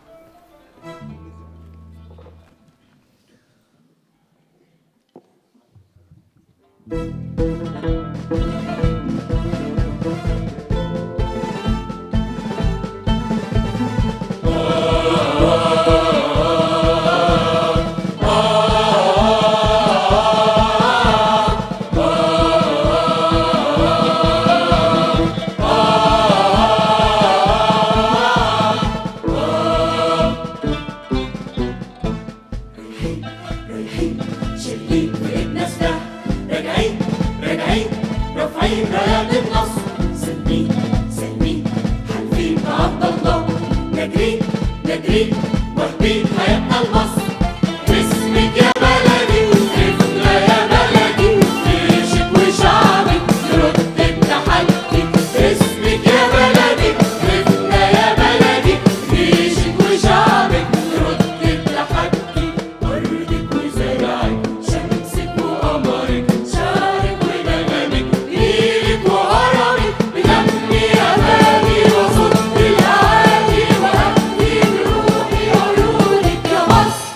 رايحين شايلين في ايدنا سلاح راجعين راجعين رافعين رايات النصر سالمين سالمين حالفين بعبد الله ناجرين ناجرين واخدين حياتنا لمصر باسمك يا بلدي وقفنا يا بلدي جيشك وشعبك يرد التحدي باسمك يا بلدي وقفنا يا بلدي جيشك وشعبك يرد التحدي أرضك وزرعك شمسك وقمرك شعرك ونغمك نيلك وهرمك بدمي أمامي وصد الأعادي وأهدي بروحي عيونك يا مصر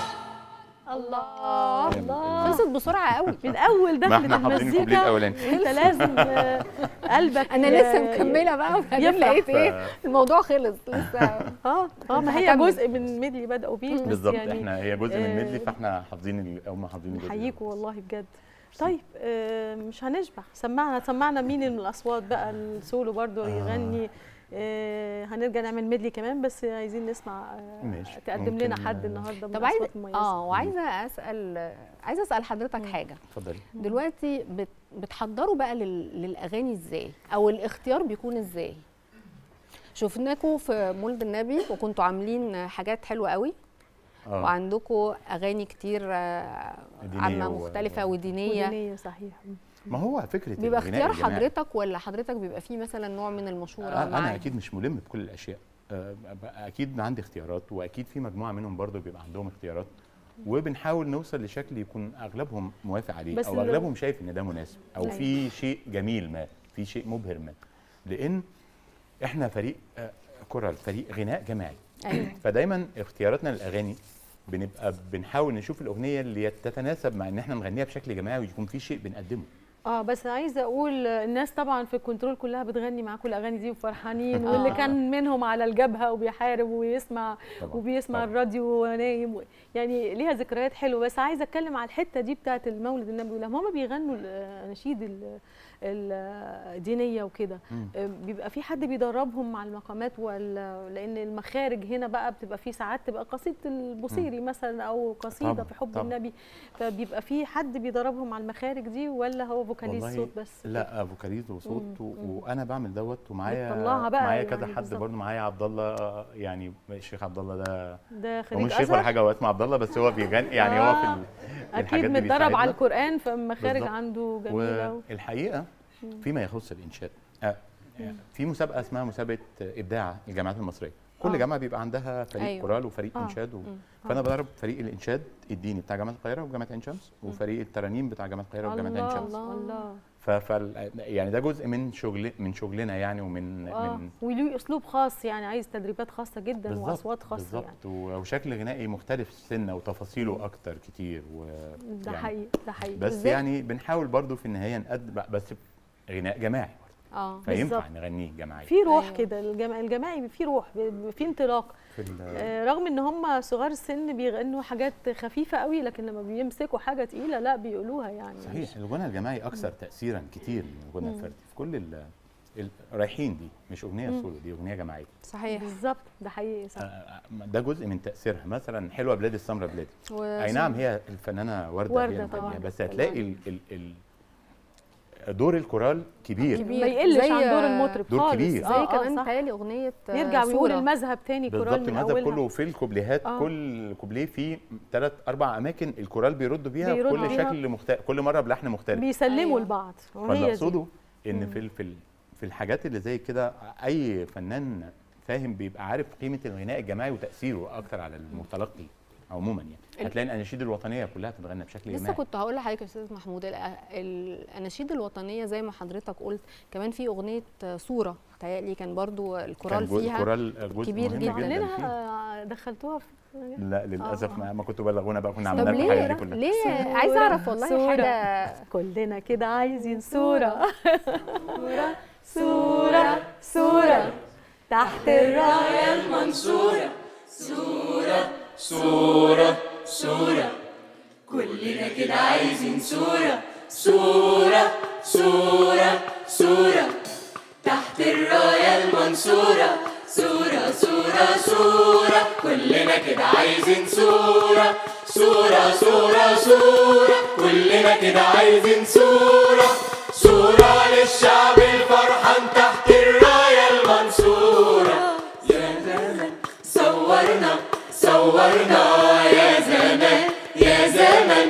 الله الله خلصت بسرعه قوي من اول ما دخلة احنا حافظين الكوبليه المزيكا الاولاني انت لازم آه، قلبك انا آه، لسه مكمله بقى وبعدين يفرح. لقيت ايه الموضوع خلص لسه اه اه ما هي هكمل. جزء من ميدلي بدأوا بيه بس بالظبط يعني احنا هي جزء من آه، الميدلي فاحنا حافظين ال- هم حافظين الجزء ده. نحييكوا والله بجد طيب آه، مش هنشبع سمعنا سمعنا مين من الاصوات بقى السولو برضو يغني آه، هنرجع نعمل ميدلي كمان بس عايزين نسمع آه، ماشي. تقدم لنا ممكن، حد آه، النهارده من طب عايز الاصوات المميزه اه وعايزه اسال عايزه اسال حضرتك حاجه اتفضلي دلوقتي بت... بتحضروا بقى لل... للاغاني ازاي او الاختيار بيكون ازاي شفناكم في مولد النبي وكنتوا عاملين حاجات حلوه قوي اه وعندكم اغاني كتير آه، دينية عامه و- مختلفه ودينيه ودينيه صحيح ما هو فكره بيبقى الغناء اختيار الجماعي. حضرتك ولا حضرتك بيبقى فيه مثلا نوع من المشوره انا معاه؟ أنا اكيد مش ملم بكل الاشياء آه، اكيد عندي اختيارات واكيد في مجموعه منهم برضو بيبقى عندهم اختيارات وبنحاول نوصل لشكل يكون اغلبهم موافق عليه بس او ال- اغلبهم شايف ان ده مناسب او أيوة. في شيء جميل ما في شيء مبهر ما لان احنا فريق آه، كورال فريق غناء جماعي ايوه فدايما اختياراتنا للاغاني بنبقى بنحاول نشوف الاغنيه اللي تتناسب مع ان احنا نغنيها بشكل جماعي ويكون في شيء بنقدمه اه بس عايزه اقول الناس طبعا في الكنترول كلها بتغني معاكم الاغاني دي وفرحانين واللي آه. كان منهم على الجبهه وبيحارب ويسمع طبعاً، وبيسمع طبعاً. الراديو ونايم و- يعني ليها ذكريات حلوه بس عايزه اتكلم على الحته دي بتاعه المولد النبوي لما هم بيغنوا الاناشيد ال- الدينيه وكده مم. آه، بيبقى في حد بيدربهم مع المقامات ولا لان المخارج هنا بقى بتبقى في ساعات تبقى قصيده البوصيري مثلا او قصيده طبعاً، في حب طبعاً. النبي فبيبقى في حد بيدربهم على المخارج دي ولا هو فوكاليز والله صوت بس لا فوكاليز وصوت مم، و- مم. وانا بعمل دوت ومعايا بتطلعها بقى معايا يعني كذا حد بالظبط. برضه معايا عبد الله يعني الشيخ عبد الله ده ده هو خريج مش شيخ ولا ازهر حاجه هو اسمه عبد الله بس هو بيغني يعني هو في ال- اكيد الحاجات دي متدرب على بيساعدنا. القران فالمخارج بالظبط. عنده جميله و... والحقيقه فيما يخص الانشاد آه، في مسابقه اسمها مسابقه ابداع الجامعات المصريه كل آه. جامعه بيبقى عندها فريق أيوة. أيوة. كورال وفريق آه. آه. انشاد و... مم. فانا بدرب فريق الانشاد الديني بتاع جامعه القاهره وجامعه عين شمس وفريق الترانيم بتاع جامعه القاهره وجامعه عين الله شمس الله الله ف... ف... يعني ده جزء من شغل من شغلنا يعني ومن اه من وليه اسلوب خاص يعني عايز تدريبات خاصه جدا بالظبط، واصوات خاصه يعني بالظبط و- وشكل غنائي مختلف سنه وتفاصيله اكتر كتير و... ده يعني حقيقي ده حقيقي بس بالذات- يعني بنحاول برضو في النهايه نقدم بس غناء جماعي اه فينفع بالظبط. نغنيه جماعي في روح أيوة. كده الجماعي الجماعي في روح ب- في انطلاق في ال- آه، رغم ان هم صغار السن بيغنوا حاجات خفيفه قوي لكن لما بيمسكوا حاجه تقيله لا بيقولوها يعني صحيح الغنى الجماعي اكثر تاثيرا كتير من الغنى الفردي في كل ال- ال- رايحين دي مش اغنيه سولو دي اغنيه جماعيه صحيح بالظبط ده حقيقي صح آه، ده جزء من تاثيرها مثلا حلوه بلاد السمره بلادي و- اي نعم هي الفنانه ورده, وردة هي اللي طبعاً. مغنيها، بس هتلاقي ال ال ال دور الكورال كبير, كبير. ما يقلش زي- عن دور المطرب دور خالص كبير. زي آه، آه، كمان صح. تهيألي اغنيه آه، يرجع ويقول صورة. المذهب تاني كورال بالظبط من المذهب اولها كله في الكوبليهات آه. كل كوبليه فيه ثلاث اربع اماكن الكورال بيرد بيها بيرد بكل بيها. شكل مختلف كل مره بلحن مختلف بيسلموا أيوة. لبعض فاللي وهي دي اقصده ان في ال- في ال- في الحاجات اللي زي كده اي فنان فاهم بيبقى عارف قيمه الغناء الجماعي وتاثيره اكتر على المتلقي عموما يعني ال- هتلاقي الاناشيد الوطنيه كلها بتتغنى بشكل لسه جماعي كنت هقول لحضرتك يا استاذ محمود الأ- الاناشيد الوطنيه زي ما حضرتك قلت كمان في اغنيه صوره تهيألي كان برضو الكورال كان جو- فيها الكورال جزء كبير مهم جداً. جدا فيه. كلنا دخلتوها في لا للاسف آه. ما, ما كنتوا بلغونا بقى كنا طب عملنا لكم الحاجات ليه دي كلها ليه صورة، عايزه اعرف والله صورة. حاجه كلنا كده عايزين صورة صورة صورة صورة تحت الراية المنصورة صورة صورة صورة كلنا كده عايزين صورة صورة صورة صورة تحت الراية المنصورة صورة صورة صورة كلنا كده عايزين صورة صورة صورة صورة كلنا كده عايزين صورة صورة للشعب الفرحان تحت الراية المنصورة يا زمان صورنا صورنا يا زمان يا زمان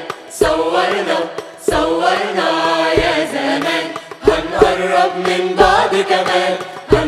صورنا صورنا يا زمان هنقرب من بعض كمان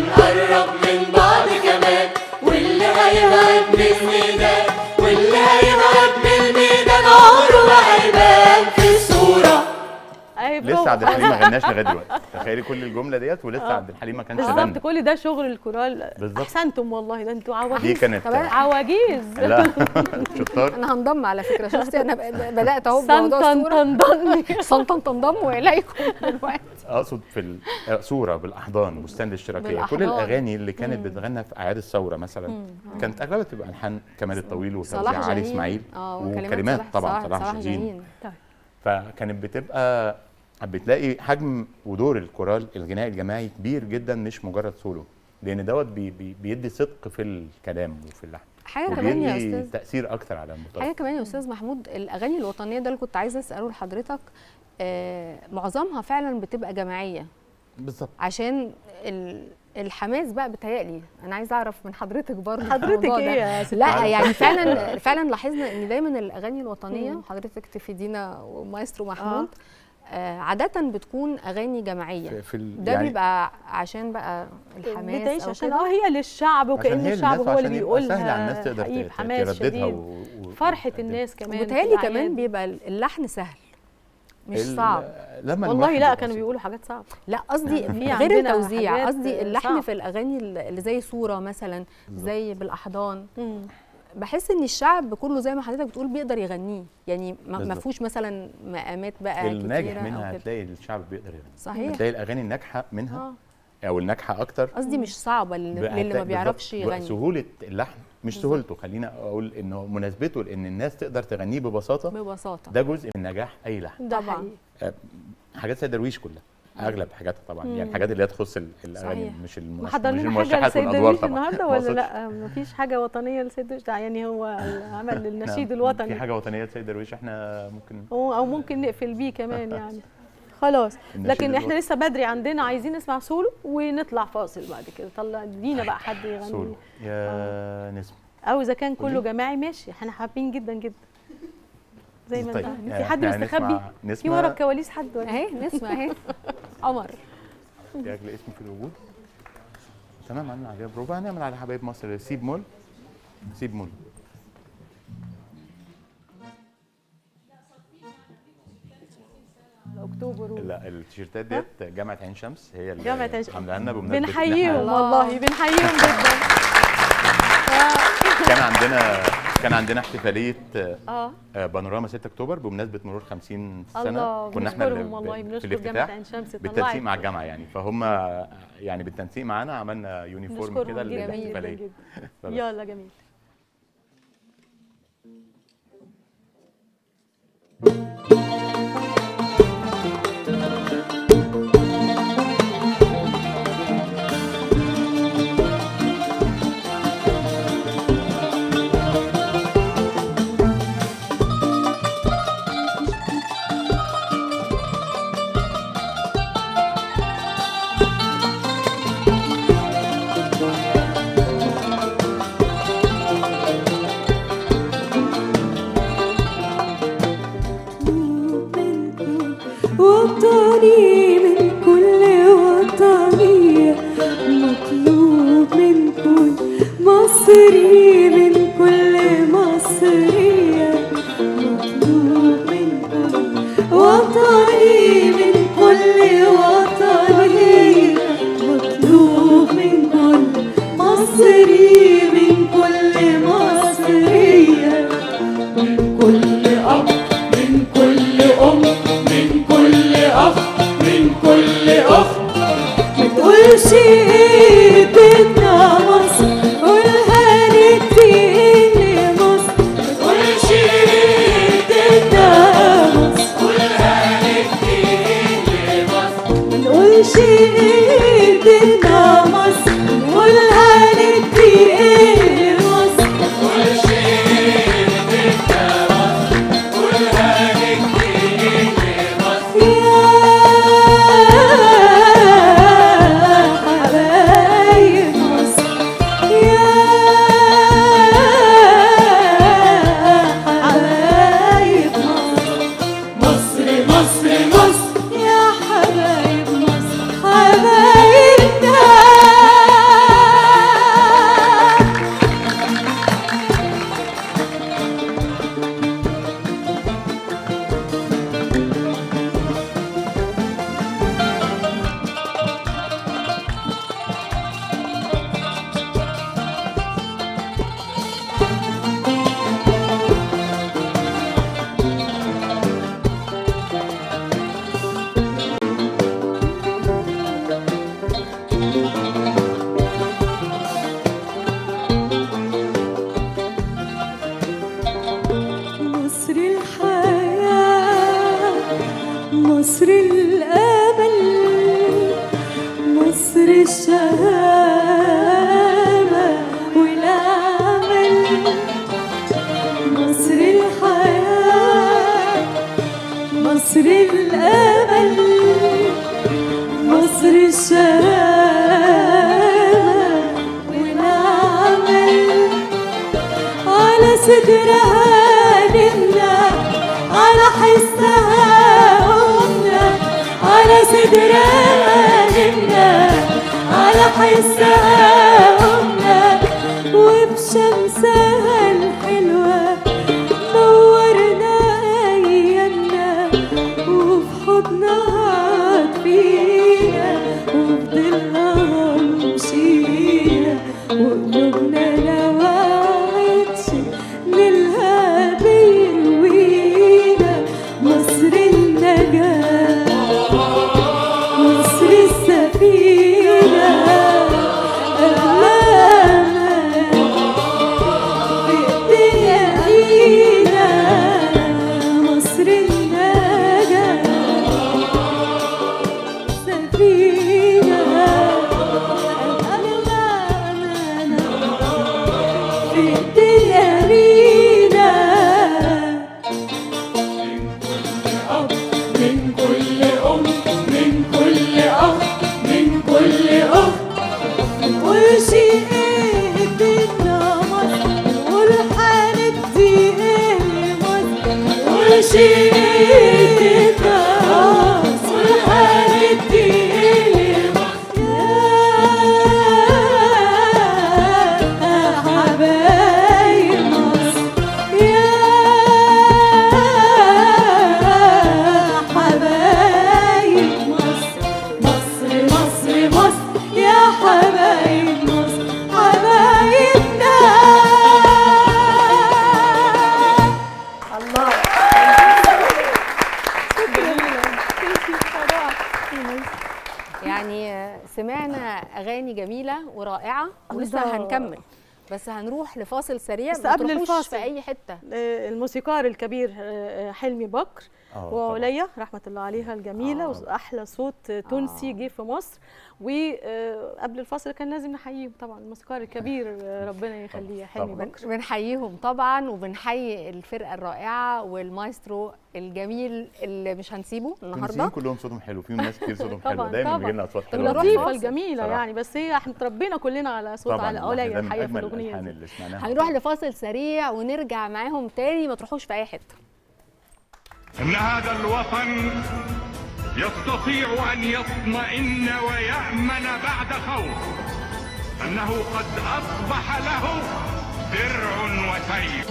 هنقرب من بعض كمان واللي هيبعد من الميدان واللي هيبعد من الميدان عمره ما هيبان في الصورة اهي برافو. لسه عبد الحليم ما غناش لغايه دلوقتي تخيلي كل الجمله ديت ولسه عبد الحليم ما كانش بالظبط غنى كل ده شغل الكورال بالظبط. احسنتم والله ده انتوا دي عواجيز كانت كمان عواجيز لا شطار انا هنضم على فكره شفتي انا ب- بدات اهو بموضوع سنتن الصوره تنضني سنتن تنضم واليكم دلوقتي اقصد في ال- آه، صوره بالاحضان بستان الاشتراكيه كل بالأحضان. الاغاني اللي كانت بتغنى في اعياد الثوره مثلا كانت اغلبها بتبقى الحان كمال الطويل وتوزيع صلاح علي جاهين اسماعيل اه وكلمات طبعا صلاح جاهين طيب. فكانت بتبقى بتلاقي حجم ودور الكورال الغناء الجماعي كبير جدا مش مجرد سولو لان دوت بي بي بيدي صدق في الكلام وفي اللحن حاجه كمان يا وبيدي استاذ تاثير اكتر على حاجه المطلق كمان يا استاذ محمود الاغاني الوطنيه ده اللي كنت عايزه اساله لحضرتك آه معظمها فعلا بتبقى جماعيه بالظبط عشان ال- الحماس بقى بتهيألي انا عايزه اعرف من حضرتك برضه حضرتك الموضوع ده. ايه يا ست لا عارف. يعني فعلا فعلا لاحظنا ان دايما الاغاني الوطنيه وحضرتك تفيدينا ومايسترو محمود آه عاده بتكون اغاني جماعيه في- في ال- ده يعني بيبقى عشان بقى الحماس بتعيش او عشان كده اه هي للشعب عشان وكأن هي الشعب للناس هو اللي وعشان يبقى بيقولها سهل على الناس تقدر حقيقي ت- بحماس ترددها شديد و... و... فرحة وتقدمها. الناس كمان وبتهيألي في كمان الأعياد. بيبقى اللحن سهل مش ال- صعب لما والله الواحد لا يبقى كانوا بسيط. بيقولوا حاجات صعبة لا قصدي في غير عندنا التوزيع حاجات قصدي اللحن صعب. في الاغاني اللي زي صوره مثلا زي بالاحضان مم. بحس ان الشعب كله زي ما حضرتك بتقول بيقدر يغنيه يعني ما ما بالظبط. فيهوش مثلا مقامات بقى الناجح كتيرة أو منها كده. هتلاقي الشعب بيقدر يغني صحيح هتلاقي الاغاني الناجحه منها اه او الناجحه اكتر قصدي مش صعبه للي, بقى للي ما هتلاقي بيعرفش بالظبط يغني سهوله اللحن مش سهولته خلينا اقول انه مناسبته لان الناس تقدر تغنيه ببساطه ببساطه ده جزء من نجاح اي لحن ده طبعاً. حقيقي حاجات سيد درويش كلها اغلب حاجاتها طبعا يعني الحاجات اللي هي تخص ال- الاغاني صحيح. مش المنش- محضر مش لنا حاجة المرشحات لسيد والادوار درويش طبعا النهارده ما ولا أقصدش. لا مفيش حاجة وطنية لسيد درويش ده يعني هو عمل النشيد في الوطني حاجه وطنيه سيد درويش احنا ممكن هو- او ممكن نقفل بيه كمان يعني خلاص النشيد لكن احنا الوطني. لسه بدري عندنا عايزين نسمع سولو ونطلع فاصل بعد كده طلع ادينا بقى حد يغني سولو يا نسمة او اذا كان كله قولي. جماعي ماشي احنا حابين جدا جدا زي ما طيب، انت في يعني حد إحنا مستخبي هنسمع- في نسمع- ورا الكواليس حد ولا اهي نسمع اهي قمر ياجل اسمي في الوجود تمام عملنا عليها بروفا هنعمل على حبايب مصر سيب مول سيب مول اكتوبر و... لا التيشيرتات ديت جامعه عين شمس هي اللي جامعة عين شمس. عاملاها لنا بمناسبه إن بنحييهم إحنا الله. والله بنحييهم جدا كان عندنا كان عندنا احتفاليه آه، اه آه، بانوراما 6 اكتوبر بمناسبه مرور 50 سنه الله كنا احنا اللي بنشكرهم والله ب- في بنشكر جامعه الافتتاح عين شمس بالتنسيق طلعت مع الجامعه يعني فهم يعني بالتنسيق معانا عملنا يونيفورم بنشكرهم كده جدا جدا للاحتفاليه جدا فبس. يلا جميل وطني من كل وطنية مطلوب من كل مصري من كل مصرية مطلوب من كل وطني من كل وطنية مطلوب من كل مصري من كل مصرية من كل أب من كل أم من كل أخ من كل أخت متقولش ايدنا مصر قولها ندي مصر متقولش ايدنا مصر قولها ندي مصر منقولش ايدنا مصر قولها ندي مصر متقولش ايدنا مصر قولها ندي مصر يا حبايب مصر يا حبايب مصر مصر مصر مصر يا حبايب مصر حبايبنا مصر الحياة مصر الأمل مصر الشهامة والأمل مصر الحياة مصر الأمل مصر الشهامة والأمل على صدرها نمنا على حسها قمنا على صدرها نمنا على حسها قمنا وبشمسها الحلوة نورنا أيامنا وفي حضنها تفينا وفي ضلها مشينا وقلوبنا لوعتش للها بيروينا مصر النجاة مصر السفينة أغلامها بإيدينا إيدينا مصر النجاة سفينة أغلامنا بإيدينا إيدينا من كل أم من كل أخ من كل أخت نقولش إيه ادينا مصر نقول هندي إيه لمصر نقولش إيه ادينا مصر هندي إيه لمصر يا حبايب مصر يا حبايب مصر مصر مصر مصر يا حبايب مصر حبايبنا اغاني جميله ورائعه ولسه الله. هنكمل بس هنروح لفاصل سريع بس ما قبل تروحوش الفاصل. في اي حته آه، الموسيقار الكبير آه، آه، حلمي بكر آه، وعليا رحمه الله عليها الجميله آه. واحلى صوت تونسي جه في مصر وقبل الفاصل كان لازم نحييه طبعا الموسيقار الكبير آه، ربنا يخليه حلمي طبعاً. بكر بنحييهم طبعا وبنحيي الفرقه الرائعه والمايسترو الجميل اللي مش هنسيبه التونسيين النهارده كلهم صوتهم حلو فيهم ناس كتير صوتهم طبعاً، حلو دايما طبعاً. بيجي لنا اصوات حلوه نروح اللطيفه فاصل. الجميله صراحة. يعني بس هي احنا اتربينا كلنا على صوت طبعا على عليا ده من الحقيقه في اجمل الاغنيه الالحان دي اللي سمعناها هنروح لفاصل سريع ونرجع معاهم تاني ما تروحوش في اي حته إن هذا الوطن يستطيع أن يطمئن ويأمن بعد خوف أنه قد أصبح له درع وسيف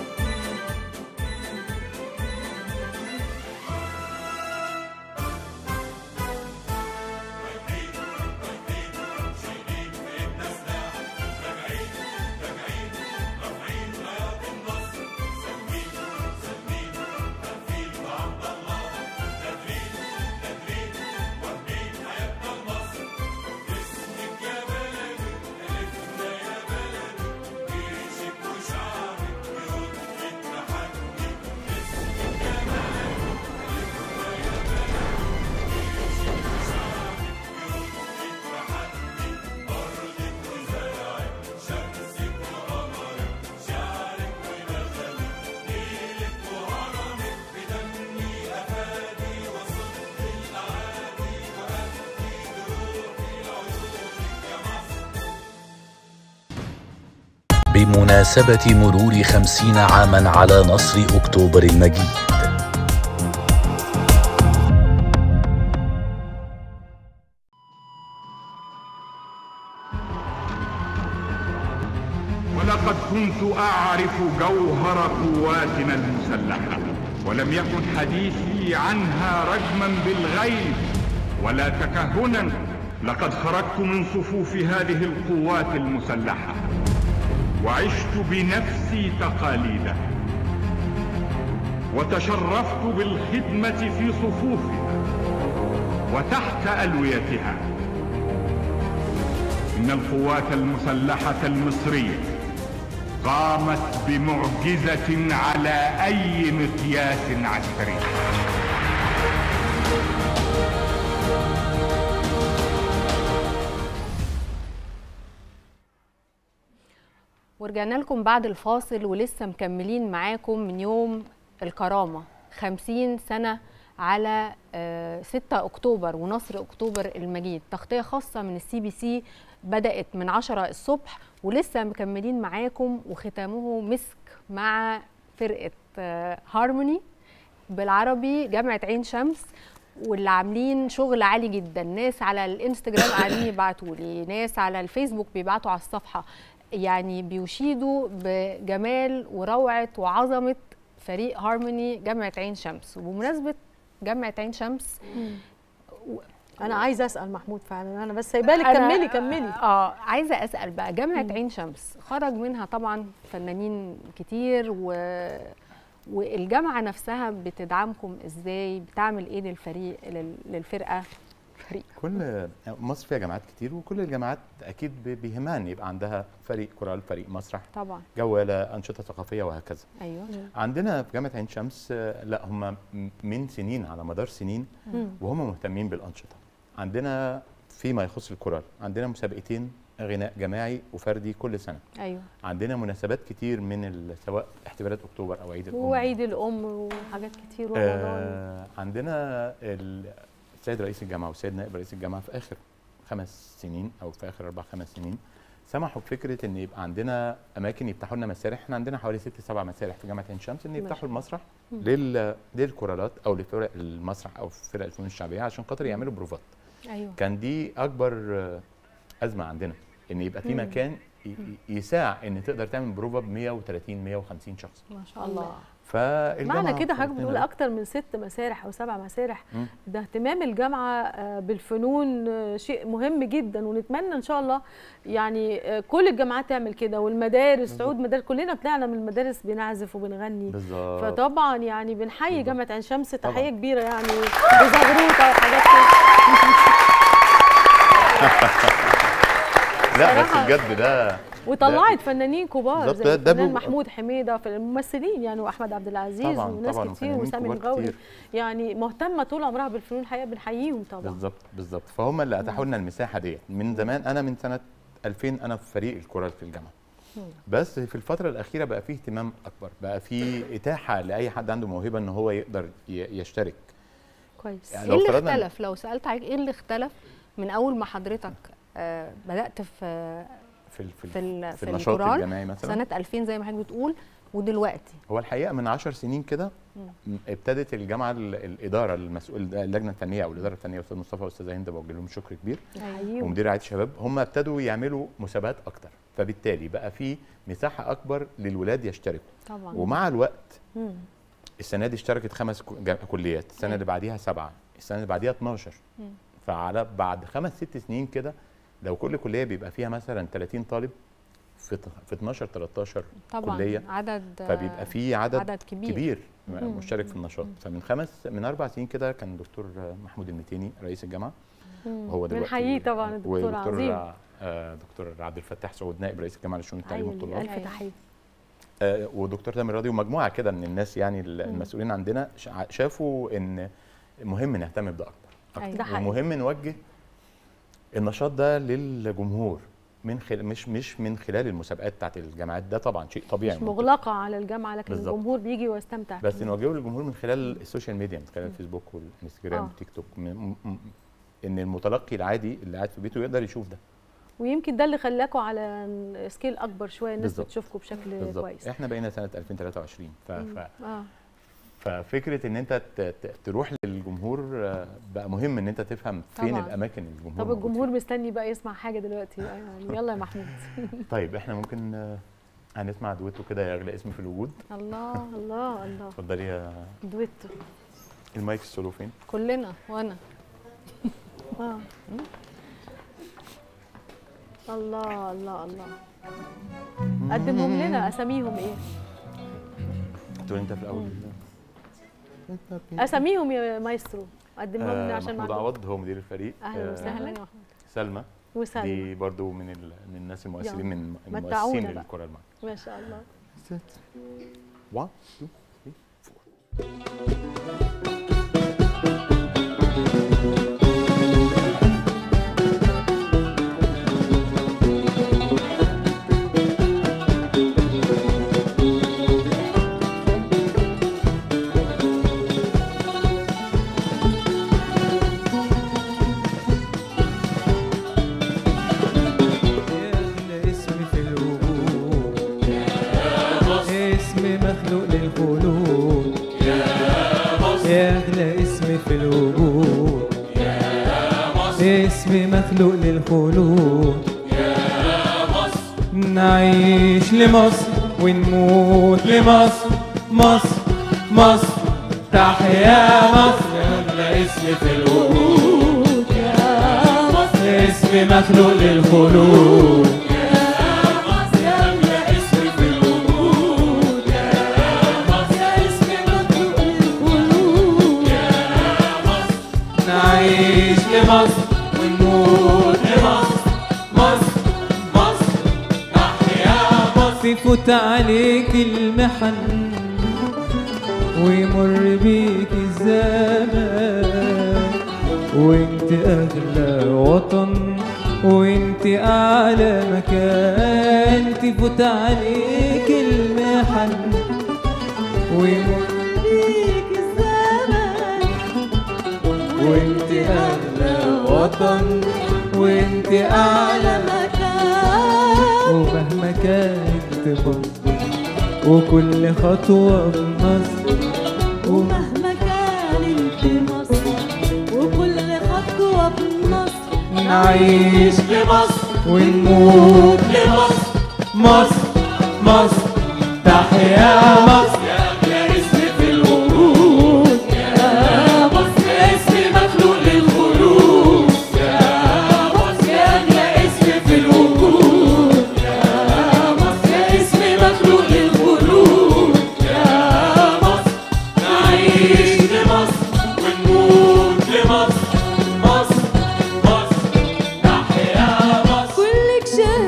بمناسبة مرور خمسين عاما على نصر أكتوبر المجيد ولقد كنت أعرف جوهر قواتنا المسلحة ولم يكن حديثي عنها رجما بالغيب ولا تكهنا لقد خرجت من صفوف هذه القوات المسلحة وعشت بنفسي تقاليدها وتشرفت بالخدمة في صفوفها وتحت ألويتها إن القوات المسلحة المصرية قامت بمعجزة على أي مقياس عسكري ورجعنا لكم بعد الفاصل ولسه مكملين معاكم من يوم الكرامة 50 سنة على آه، 6 أكتوبر ونصر أكتوبر المجيد تغطية خاصة من السي بي سي بدأت من 10 الصبح ولسه مكملين معاكم وختامه مسك مع فرقة آه، هارموني بالعربي جامعة عين شمس واللي عاملين شغل عالي جدا ناس على الانستجرام قاعدين يبعتوا لي ناس على الفيسبوك بيبعتوا على الصفحة يعني بيشيدوا بجمال وروعة وعظمة فريق هارموني جامعة عين شمس وبمناسبة جامعة عين شمس انا عايزه اسال محمود فعلا انا بس سايبالك أنا- كملي كملي اه عايزه اسال بقى جامعه عين شمس خرج منها طبعا فنانين كتير و والجامعه نفسها بتدعمكم ازاي بتعمل ايه للفريق لل- للفرقه فريق كل مصر فيها جامعات كتير وكل الجامعات اكيد بي- بيهمها ان يبقى عندها فريق كورال فريق مسرح طبعا جواله انشطه ثقافيه وهكذا ايوه عندنا في جامعه عين شمس آه، لا هم م- من سنين على مدار سنين وهم مهتمين بالانشطه عندنا فيما يخص الكورال عندنا مسابقتين غناء جماعي وفردي كل سنه ايوه عندنا مناسبات كتير من ال- سواء احتفالات اكتوبر او عيد الام وعيد الام وحاجات كتير ورمضان آه عندنا ال- السيد رئيس الجامعه والسيد نائب رئيس الجامعه في اخر خمس سنين او في اخر اربع خمس سنين سمحوا بفكره ان يبقى عندنا اماكن يفتحوا لنا مسارح احنا عندنا حوالي ست سبع مسارح في جامعه عين شمس ان يفتحوا المسرح لل للكورالات او لفرق المسرح او فرق الفنون الشعبيه عشان خاطر يعملوا بروفات ايوه كان دي اكبر آه، ازمه عندنا ان يبقى في مكان ي- ي- يساع ان تقدر تعمل بروفه ب 130 150 شخص ما شاء الله فالجامعه معنى كده حضرتك قالت بتقول لنا اكتر من ست مسارح او سبع مسارح مم. ده اهتمام الجامعه آه، بالفنون آه، شيء مهم جدا ونتمنى ان شاء الله يعني آه، كل الجامعات تعمل كده والمدارس تعود مدارس كلنا طلعنا من المدارس بنعزف وبنغني بالظبط فطبعا يعني بنحيي بالظبط. جامعه عين شمس طبعاً. تحيه كبيره يعني بزغروطه وحاجات كده لا بس بصراحة. بجد ده وطلعت فنانين كبار بالظبط، زي ده- ده الفنان بيبقى- محمود حميده في الممثلين يعني واحمد عبد العزيز طبعاً، وناس طبعاً، كتير وفنانين وسامي كبار الغوري كتير. يعني مهتمه طول عمرها بالفنون الحقيقه بنحييهم طبعا بالظبط بالظبط فهم اللي اتاحوا لنا المساحه ديت من زمان انا من سنه 2000 انا في فريق الكورال في الجامعه بس في الفتره الاخيره بقى فيه اهتمام اكبر بقى فيه اتاحه لاي حد عنده موهبه ان هو يقدر ي- يشترك كويس يعني ايه لو اللي افترضنا إن- اختلف لو سالت عليك ايه اللي اختلف من اول ما حضرتك آه بدات في في ال- في, في, ال- ال- في في النشاط الكورال الجماعي مثلا سنه 2000 زي ما حضرتك بتقول ودلوقتي هو الحقيقه من 10 سنين كده م- ابتدت الجامعه ال- الاداره المسؤول اللجنه الفنيه او الاداره الفنيه استاذ مصطفى واستاذه هند بوجه لهم شكر كبير نحييهم ومدير رعايه الشباب هم ابتدوا يعملوا مسابقات اكتر فبالتالي بقى في مساحه اكبر للولاد يشتركوا طبعا ومع الوقت مم. السنه دي اشتركت خمس كو- جا- كليات السنه اللي بعديها سبعه السنه اللي بعديها 12 فعلى بعد خمس ست سنين كده لو كل كليه بيبقى فيها مثلا 30 طالب في ت- في 12 13 طبعا كليه عدد فبيبقى في عدد, عدد كبير, كبير مشترك في النشاط فمن خمس من اربع سنين كده كان دكتور محمود المتيني رئيس الجامعه وهو دلوقتي بنحييه طبعا الدكتور ودكتور عظيم آه، دكتور عبد الفتاح سعود نائب رئيس الجامعه لشؤون التعليم عيني والطلاب الف تحيه آه، ودكتور تامر راضي ومجموعه كده من الناس يعني ال- المسؤولين عندنا شا- شافوا ان مهم نهتم بده اكتر أيوة. ده حقيقي. ومهم نوجه النشاط ده للجمهور من خلال مش مش من خلال المسابقات بتاعت الجامعات ده طبعا شيء طبيعي مش منطقي. مغلقه على الجامعه لكن بالظبط. الجمهور بيجي ويستمتع بس كمان. نوجهه للجمهور من خلال السوشيال ميديا من خلال الفيسبوك والانستجرام آه. والتيك توك م- م- ان المتلقي العادي اللي قاعد في بيته يقدر يشوف ده ويمكن ده اللي خلاكوا على سكيل اكبر شويه الناس بالظبط. بتشوفكم بشكل بالظبط كويس احنا بقينا سنه 2023 ف... ف... اه ففكره ان انت ت- ت- تروح للجمهور آه، بقى مهم ان انت تفهم فين طبعاً. الاماكن اللي الجمهور طب موجود الجمهور مستني بقى يسمع حاجه دلوقتي بقى يعني يلا يا محمود فيها. طيب احنا ممكن آه، هنسمع دويتو كده يا اغلى اسم في الوجود الله الله الله اتفضلي يا دويتو المايك السولو فين كلنا وانا اه الله الله الله قدمهم لنا اساميهم ايه تقول انت في الاول اساميهم يا مايسترو قدمهم لنا آه عشان محمود معلومة. عوض هو مدير الفريق اهلا آه، وسهلا يا محمود سلمى وسلمى دي برضو من ال... من الناس المؤثرين يلا. من متعونا المؤسسين بقى. للكره المعاصره ما شاء الله 1 2 أغلى اسم في الوجود اسم مخلوق للخلود يا أغلى اسم في الوجود اسم مخلوق للخلود نعيش لمصر ونموت لمصر مصر مصر تحيا مصر يا أغلى اسم في الوجود اسم مخلوق للخلود نعيش لمصر ونموت لمصر مصر مصر تحيا مصر تفوت عليك المحن ويمر بيك الزمان وانت اغلى وطن وانت اعلى مكان تفوت عليك المحن ويمر بيك الزمان وانت اغلى وطن وانت اعلى مكان ومهما كانت بصر وكل خطوة بنصر ومهما كانت مصر وكل خطوة بنصر نعيش لمصر ونموت لمصر مصر مصر تحيا مصر يا أغلى اسم في الوجود يا مصر اسم مخلوق للخلود يا مصر يا أغلى اسم في الوجود يا مصر اسم مخلوق للخلود يا مصر نعيش لمصر ونموت لمصر مصر مصر تحيا مصر كلك شايف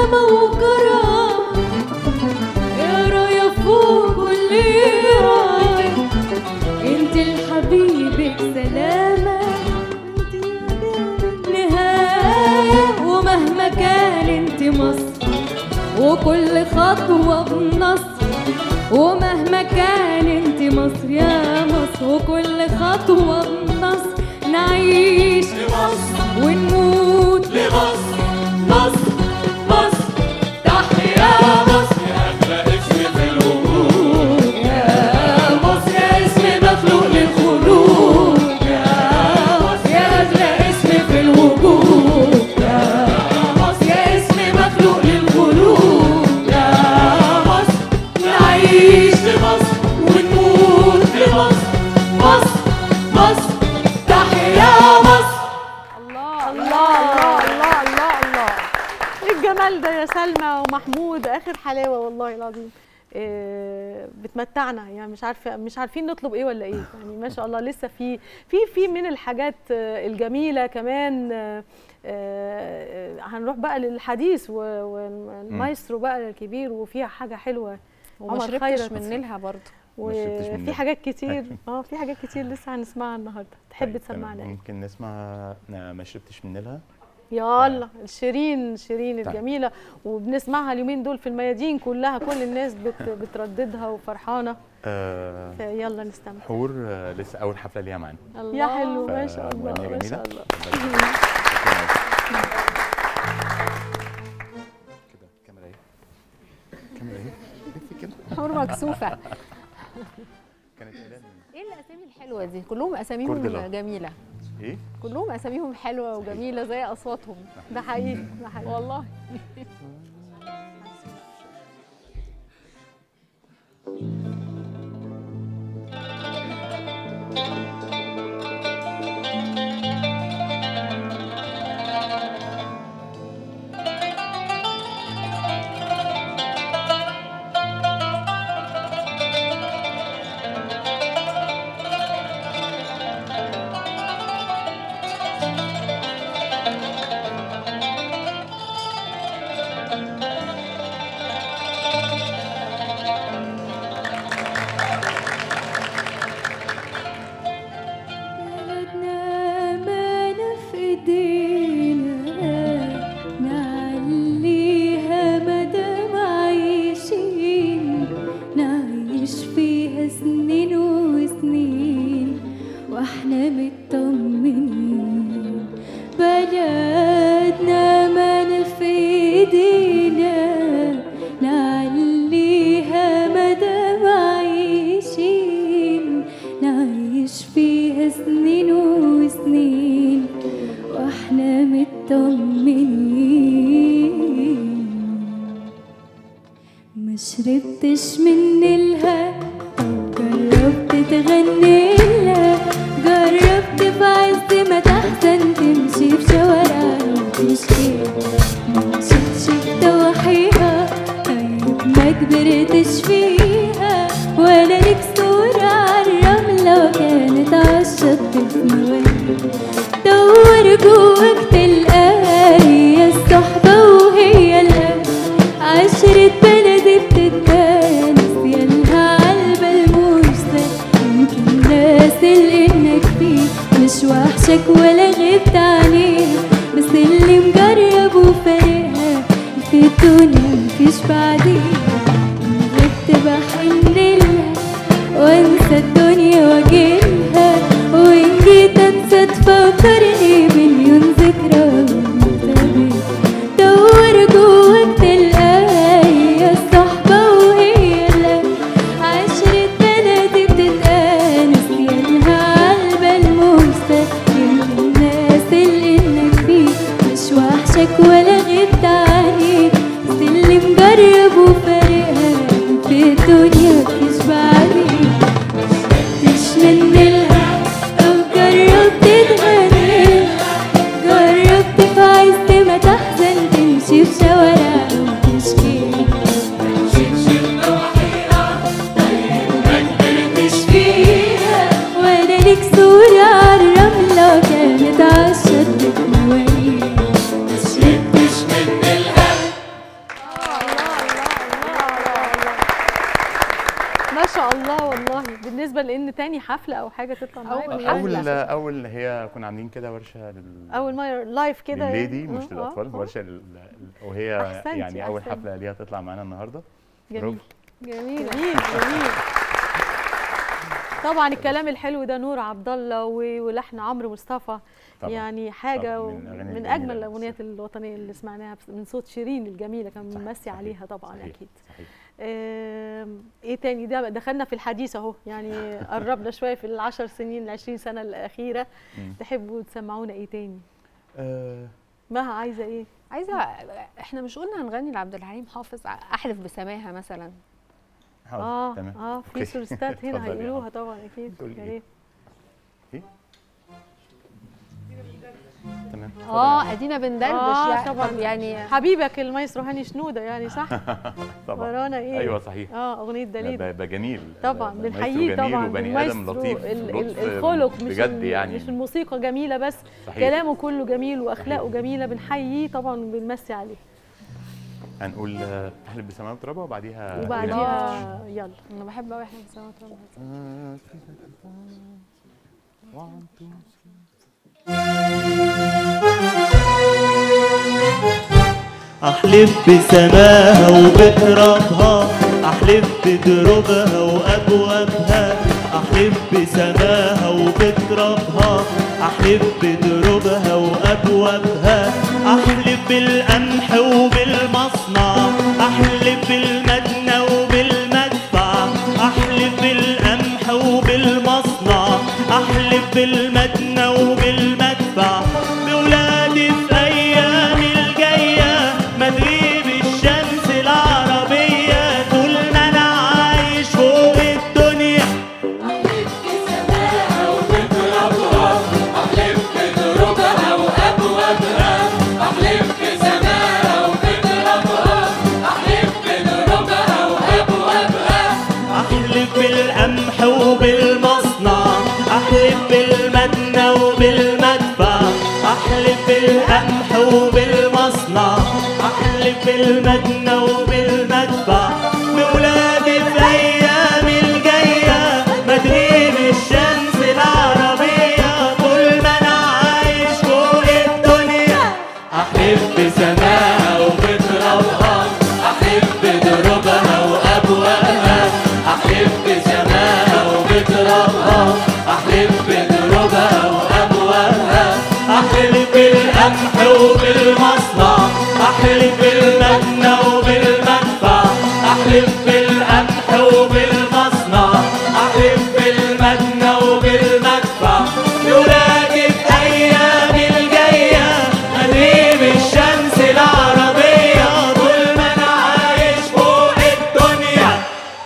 سلامة وكرامة يا راية فوق كل راية انت لحبيبك سلامة انت نهاية ومهما كان انت مصر وكل خطوة بنصر ومهما كان انت مصر يا مصر وكل خطوة بنصر نعيش لمصر ونموت لمصر مصر مصر تحيا مصر أغلى اسم في الوجود يا مصر يا اسم مخلوق للخلود يا مصر يا أغلى اسم في الوجود يا مصر يا اسم مخلوق للخلود يا مصر نعيش لمصر ونموت لمصر مصر مصر تحيا مصر الله الله الله الله الله ايه الجمال ده يا سلمى ومحمود اخر حلاوه والله العظيم إيه بتمتعنا يعني مش عارفه مش عارفين نطلب ايه ولا ايه يعني ما شاء الله لسه في في في من الحاجات آه، الجميله كمان آه، آه، هنروح بقى للحديث و- والمايسترو بقى الكبير وفيها حاجه حلوه وما عمر شربتش خيرت. من نيلها برضه ما شربتش وفي منها. حاجات كتير اه في حاجات كتير لسه هنسمعها النهارده تحب طيب، تسمعنا تمام. ايه ممكن نسمع نا- ما شربتش من نيلها يلا شيرين شيرين طيب. الجميله وبنسمعها اليومين دول في الميادين كلها كل الناس بت بترددها وفرحانه آه فيلا نستمع حور آه لسه اول حفله ليها معانا يا حلو ما شاء الله فمغنية ما جميلة. شاء الله كده الكاميرا اهي الكاميرا اهي لف كده حور مكسوفه كانت اعلان ايه الاسامي الحلوه دي كلهم اساميهم كوردلا. جميله ايه كلهم اساميهم حلوه وجميله زي اصواتهم ده حقيقي ده حقيقي والله بلدنا مانا في ايدينا نعليها مدام عايشين نعيش فيها سنين وسنين واحنا مطمنين بلدنا مانا في ايدينا نعليها مدام عايشين نعيش فيها سنين وسنين واحنا مطمنين ما شربتش من نيلها جربت تغني لها جربت في عز ما تحزن تمشي في شوارع وتشكي ما مشيتش بضواحيها طيب ما كبرتش فيها ولا ليك صورة عالرملة وكانت عالشط في مواهب دور جواك تلقاها هي الصحبة وهي القلب عشرة بلدي بتتجانس يالها عالبال مشتاق يمكن ناسل انك فيه مش وحشك ولا غبت عليه بس اللي مجرب وفارقها في الدنيا مفيش بعديها إن غبت بحن لها وانسى الدنيا واجيلها وان جيت انسى تفكرني بمليون ذكرى وانت دور جواك تلقاها هي الصحبة وهي لا عشرة بلدي بتتآنس يالها عالبال مشتاق يمكن الناس اللي انك فيه مش وحشك ولا غبت عليه بس اللي مجرب وفارقها في الدنيا مفيش بعديه مش من لها أو جربت تغني جربت في عز ما تحزن تمشي في شوارع وتشكي فيها ولا ليك صورة عالرملة كانت عالشط في مواهب شربتش من الهم بالنسبه لان تاني حفله او حاجه تطلع معاك أول يعني. اول اول هي كنا عاملين كده ورشه لل اول ما لايف كده للليدي يعني. مش آه، للاطفال آه، ورشه لل... لل- وهي أحسنتي، يعني اول أحسنتي. حفله ليها تطلع معانا النهارده جميل برافو. جميل جميل جميل طبعا الكلام الحلو ده نور عبد الله و- ولحن عمرو مصطفى طبعاً. يعني حاجه طبعاً، و- من الأغاني من الجميلة اجمل بس. الاغنيات الوطنيه اللي سمعناها بس- من صوت شيرين الجميله كان صح- ممسي صحيح، عليها طبعا صحيح، اكيد صحيح. آم، ايه تاني ده دخلنا في الحديث اهو يعني قربنا شويه في العشر سنين العشرين سنه الاخيره مم. تحبوا تسمعونا ايه تاني آه، مها عايزه ايه عايزه احنا مش قلنا هنغني لعبد الحليم حافظ احلف بسماها مثلا حاضر اه تمام اه في أوكي. سولستات هنا اتفضلي، هيقولوها آه. طبعا اكيد تقولي يا إيه؟ ريت تمام اه ادينا بندردش آه، يعني طبعاً. طب يعني حبيبك المايسترو هاني شنوده يعني صح طبعا ورانا ايه ايوه صحيح اه اغنيه دليل ده, ده جميل طبعا ده- ده بنحييه مايسترو جميل طبعا وبني ادم بالمايسترو لطيف ال- ال- لطف الخلق مش بجد ال- يعني مش الموسيقى جميله بس صحيح. كلامه كله جميل واخلاقه جميله بنحييه طبعا وبنمسي عليه هنقول آه، احلف بسماء وترابه وبعديها وبعديها يلا انا بحب قوي احنا بسماها طبعا احلف بسماها وبترابها احلف بدروبها وابوابها احلف بسماها وبترابها احلف بدروبها وابوابها احلف بالقمح وبالمصنع احلف بالمدنى وبالمدفع احلف بالقمح وبالمصنع احلف بالمدنى وبالمدفع بولادي في ايام الجايه ما تغيب الشمس العربيه طول ما انا عايش فوق الدنيا أحلف بسماها وبترابها أحلف بدروبها وأبوابها أحلف بسماها وبترابها أحلف بدروبها وأبوابها احلف بالقمح وبالمصنع احلف بالمدنى وبالمدفع احلف بالقمح وبالمصنع احلف بالمدنى وبالمدفع بولادي في ايام الجايه ما تغيب الشمس العربيه طول ما انا عايش فوق الدنيا احلف بسماها وبترابها أحلف بدروبها وأبوابها أحلف بسماها وبترابها أحلف بدروبها وأبوابها احلف بالقمح وبالمصنع احلف بالمدنى وبالمدفع احلف بالقمح وبالمصنع احلف بالمدنى وبالمدفع لولاك في ايام الجايه هتغيب الشمس العربيه طول ما انا عايش فوق الدنيا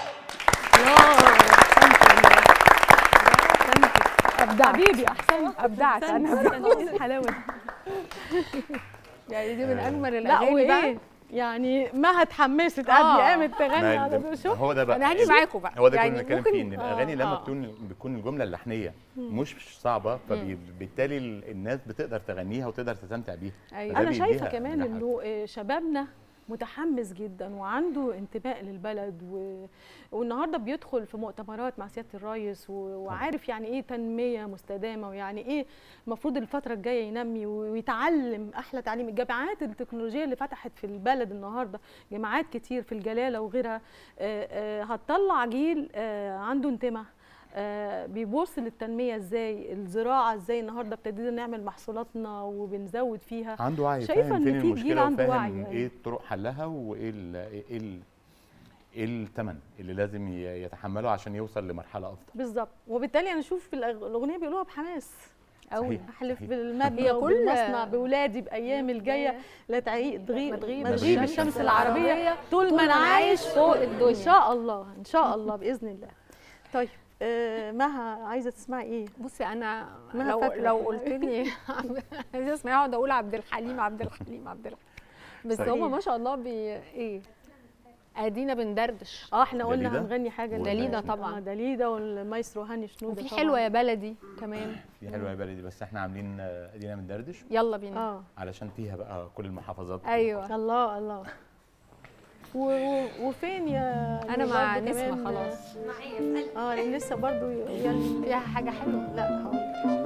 ابدعت حبيبي احسن ابدعت انا ايه الحلاوه دي؟ يعني دي من اجمل لا الاغاني بقى وايه يعني ما اتحمست قبل آه. قامت تغني ما على ده- دول شوف هو ده بقى انا هاجي معاكم بقى هو ده يعني كنا بنتكلم ممكن- فيه ان الاغاني لما آه. بتكون بتكون الجمله اللحنيه مش صعبه فبالتالي الناس بتقدر تغنيها وتقدر تستمتع بيها أيوة. فده انا شايفه بيديها كمان نجاح انه آه، شبابنا متحمس جدا وعنده انتماء للبلد و... والنهارده بيدخل في مؤتمرات مع سياده الرئيس و... وعارف يعني ايه تنميه مستدامه ويعني ايه المفروض الفتره الجايه ينمي و- ويتعلم احلى تعليم الجامعات التكنولوجيه اللي فتحت في البلد النهارده جامعات كتير في الجلاله وغيرها آه، آه، هتطلع جيل آه، عنده انتماء آه، بيبص للتنميه ازاي الزراعه ازاي النهارده ابتدينا نعمل محصولاتنا وبنزود فيها عنده وعي شايفة فاهم إن فين في جيل المشكله عنده وفاهم وعي، ايه طرق حلها وايه ال ايه ال ايه الثمن اللي لازم ي- يتحمله عشان يوصل لمرحله افضل بالظبط وبالتالي انا اشوف في الأغ- الاغنيه بيقولوها بحماس قوي صحيح، احلف صحيح. بالمبنى هي كل- وبالمصنع باولادي بايام الجايه لا تعيق تغيب تغيب ما الشمس تغيب الشمس العربيه طول ما انا عايش فوق الدنيا ان شاء الله ان شاء الله باذن الله طيب آه مها عايزه تسمعي ايه بصي انا ما لو فاكرة. لو قلت لي عايزه اسمعي اقعد اقول عبد الحليم عبد الحليم عبد الحليم بس صحيح. هما ما شاء الله بي ايه ادينا بندردش اه احنا قلنا دليدا؟ هنغني حاجه دليدا لل- طبعاً. آه، دليدا والمايسترو هاني شنوده وفي طبعاً. حلوه يا بلدي كمان دي حلوه يا بلدي بس احنا عاملين آه، ادينا بندردش يلا بينا اه علشان فيها بقى كل المحافظات ايوه الله الله و... و... وفين يا انا مع برضو نسمه كمان- خلاص معايا في قلبي اه لان لسه برضو يلا فيها حاجه حلوه لا هقول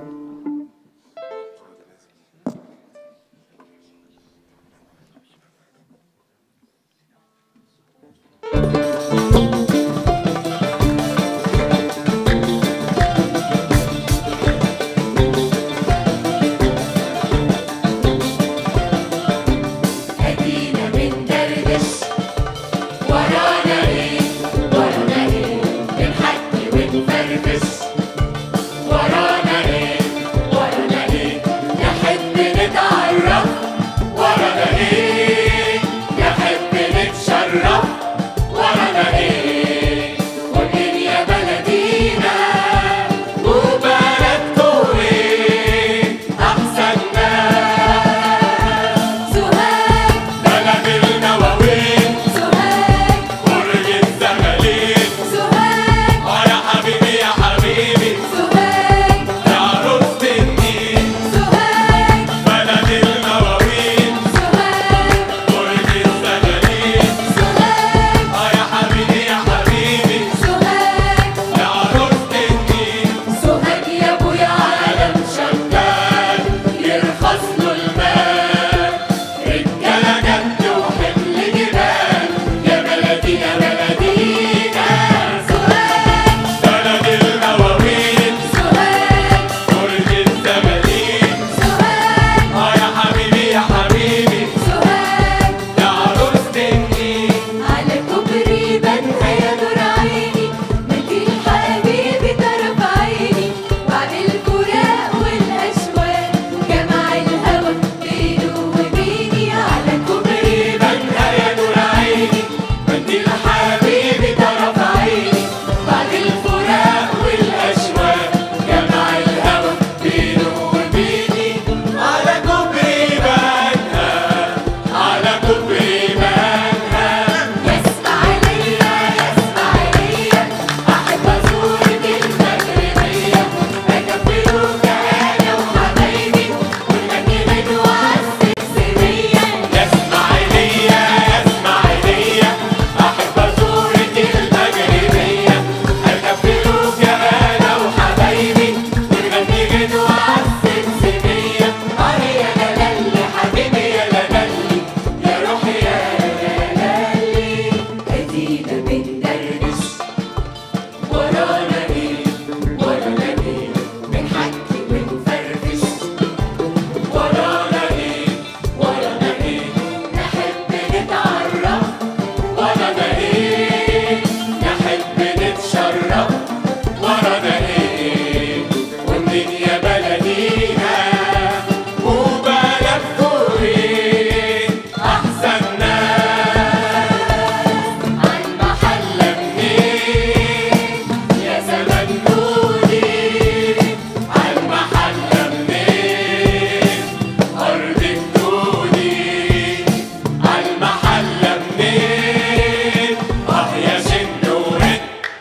ادينا بندردش ورانا ايه ورانا ايه بنحكي ونفرفش ورانا ايه ورانا ايه نحب نتعرف ورانا ايه نحب نتشرف ورانا ايه ومين يا بلدينا وبلدكوا ايه احسن ناس سوهاج بلد النواوين سوهاج برج الزغالين سوهاج اه يا حبيبي يا حبيبي سوهاج يا عروس النيل سوهاج بلد المواويل سوهاج برج الزغالين سوهاج اه يا حبيبي يا حبيبي سوهاج يا عروس النيل سوهاج يا ابويا عالم شغال يرخص له المال رجاله جد وحمل جبال يا بلدي يا بلدينا سوهاج بلد المواويل سوهاج برج الزغالين سوهاج اه يا حبيبي يا حبيبي سوهاج يا عروس النيل على كوبري بنها يا نور عيني مدين حبيبي طرف عيني بعد الفراق والاشواق جمع الهوى بينه وبيني على كوبري بنها يا نور عيني منديل حبيبي طرف عيني بعد الفراق والاشواق جمع الهوى بينه وبيني على كوبري بنها على كوبري بنها يسمع ليا يسمع ليا احب ازورك المغربيه اكفروك انا وحبايبي ونغني غنوه السكسيريه يسمع ليا يسمع ليا احب ازورك المغربيه اكفروك انا وحبايبي ونغني غنوه السمسميه اه يا لالي حبيبي يا لالي يا روحي يا لالي ادينا بندردش ورانا ايه ورانا ايه بنحكي ونفرفش ورانا ايه ورانا ايه نحب نتعرف ورانا ايه نحب نتشرف ورانا ايه ومنين يا بلدينا وبلدكوا ايه احسن ناس عالمحلة منين يا زمن نودي عالمحلة منين أرض الدودي عالمحلة منين آه يا شنورت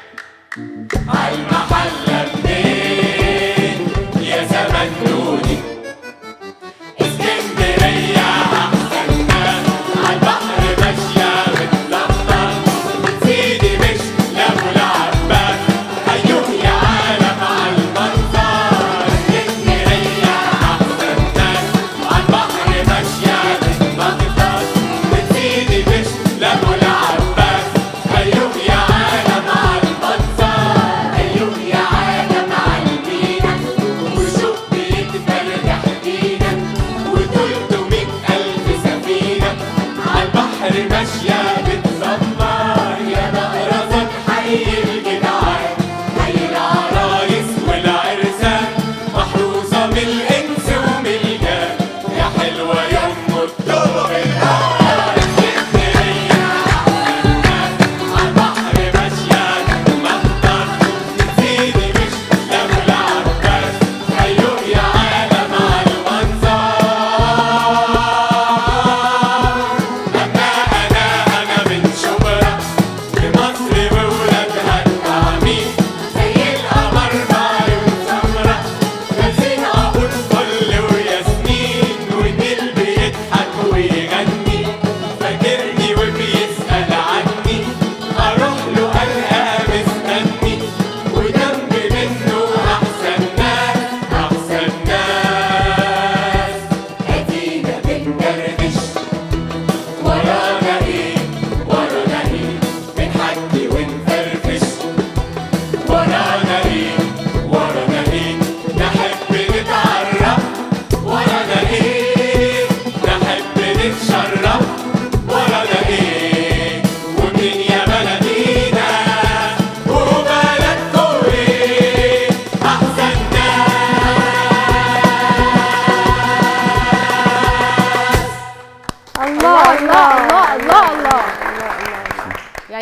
عالمحلة منين يا زمن نودي اسكندرية أحسن ناس عالبحر ماشية بتلطف سيدي مش لابو العباس أيوه يا عالم عالمنظر اسكندرية أحسن ناس عالبحر ماشية بتلطف سيدي مش لابو العباس أيوه يا عالم عالمنظر أيوه يا عالم عالمينا وشوف بيتفرجح فينا وتلتمية ألف سفينة عالبحر ماشية بتزمر يا نقرزة حي الجدعان حي العرايس والعرسان محروسة من الإنس ومن الجان يا حلوة يا أم الطرق الأحمر اسكندرية عالبحر ماشية تتمطر سيدي مش لابو العباس أيوه يا عالم عالمنظر أنا أنا أنا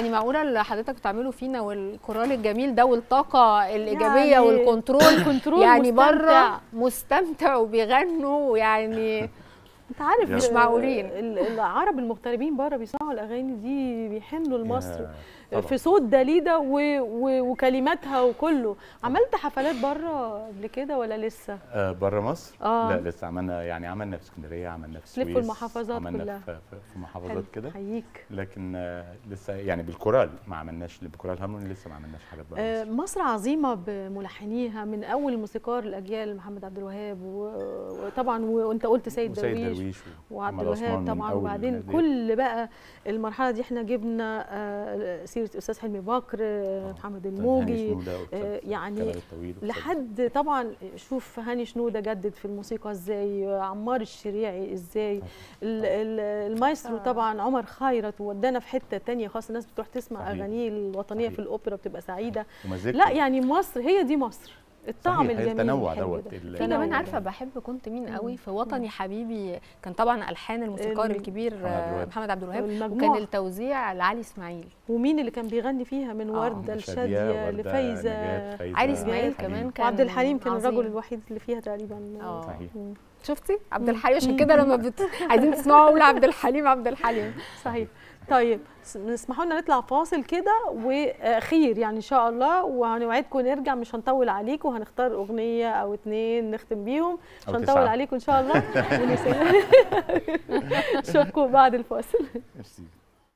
يعني معقوله اللي حضرتك بتعمله فينا والكورال الجميل ده والطاقه الايجابيه يعني والكنترول الكنترول يعني مستمتع. بره مستمتع وبيغنوا ويعني انت عارف مش ال- معقولين. ال- العرب المغتربين بره بيسمعوا الاغاني دي بيحنوا لمصر يا طبعاً. في صوت داليدا و... و... وكلماتها وكله عملت حفلات بره قبل كده ولا لسه آه بره مصر آه. لا لسه عملنا يعني عملنا في اسكندريه عملنا في تلفوا السويس المحافظات عملنا كلها. في, في, في حلو. محافظات كده حييك لكن آه لسه يعني بالكورال ما عملناش بالكورال هارموني لسه ما عملناش حاجات بره آه، مصر. مصر عظيمة بملحنيها من أول موسيقار الأجيال محمد عبد الوهاب و- وطبعا و- وأنت قلت سيد وسيد درويش درويش وعبد ومحمد عثمان الوهاب من طبعا أول وبعدين الناس دي. كل بقى المرحلة دي احنا جبنا آه، سيرة أستاذ حلمي بكر آه، محمد هاني الموجي شنودة وأستاذ آه، يعني كمال الطويل وأستاذ- لحد طبعا شوف هاني شنودة جدد في الموسيقى ازاي عمار الشريعي ازاي ال- ال- المايسترو طبعا عمر خيرت ودانا في حتة تانية خاصة الناس بتروح تسمع صحيح. أغانيه الوطنية صحيح. في الأوبرا بتبقى سعيدة ومزيكته. لا يعني مصر هي دي مصر الطعم صحيح، هي الجميل التنوع الحلو دوت ده. ال- في تنوع كمان ده. عارفه بحب كنت مين قوي في وطني حبيبي كان طبعا الحان الموسيقار ال- الكبير محمد عبد آه، الوهاب. محمد عبد الوهاب المجموعة. وكان التوزيع لعلي اسماعيل ومين اللي كان بيغني فيها من آه، وردة شادية، لشادية وردة، لفايزة نجاة، فايزة، علي اسماعيل حليم. كمان كان وعبد الحليم كان عظيم. الرجل الوحيد اللي فيها تقريبا اه صحيح. شفتي عبد الحليم عشان كده لما بت... عايزين تسمعوا اقول عبد الحليم عبد الحليم صحيح طيب س- اسمحوا لنا نطلع فاصل كده واخير يعني ان شاء الله وهنوعدكم نرجع مش هنطول عليكم وهنختار اغنيه او اتنين نختم بيهم مش أو هنطول تسعة. عليكم ان شاء الله ونسيب- اشوفكم بعد الفاصل ميرسي.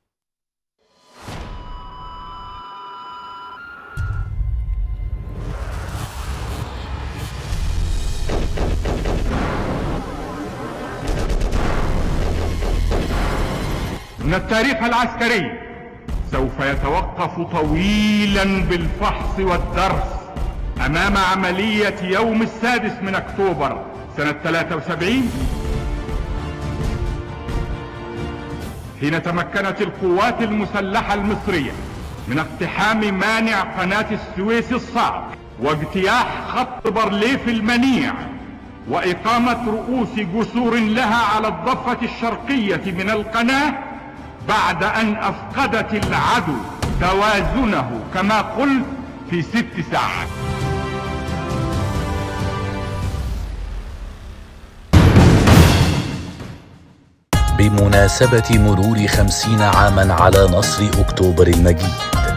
إن التاريخ العسكري سوف يتوقف طويلا بالفحص والدرس أمام عملية يوم السادس من أكتوبر سنة 73 حين تمكنت القوات المسلحة المصرية من اقتحام مانع قناة السويس الصعب واجتياح خط برليف المنيع وإقامة رؤوس جسور لها على الضفة الشرقية من القناة بعد أن أفقدت العدو توازنه كما قلت في ست ساعات بمناسبة مرور خمسين عاما على نصر أكتوبر المجيد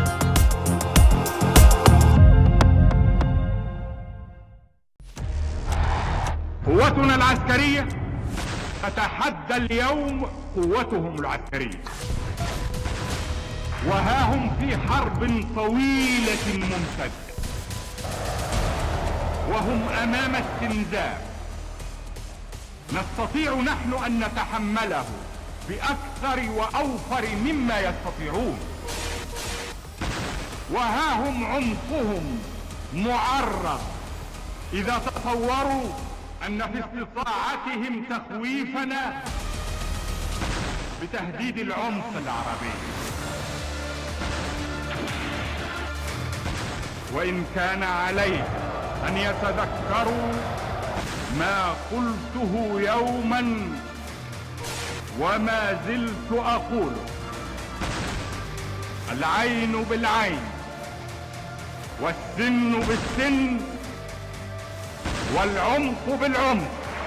قوتنا العسكرية تتحدى اليوم قوتهم العسكرية وها هم في حرب طويلة ممتدة وهم أمام استنزاف نستطيع نحن أن نتحمله بأكثر وأوفر مما يستطيعون وها هم عمقهم معرض إذا تصوروا أن في استطاعتهم تخويفنا بتهديد العمق العربي وإن كان عليه أن يتذكروا ما قلته يوما وما زلت أقوله العين بالعين والسن بالسن والعمق بالعمق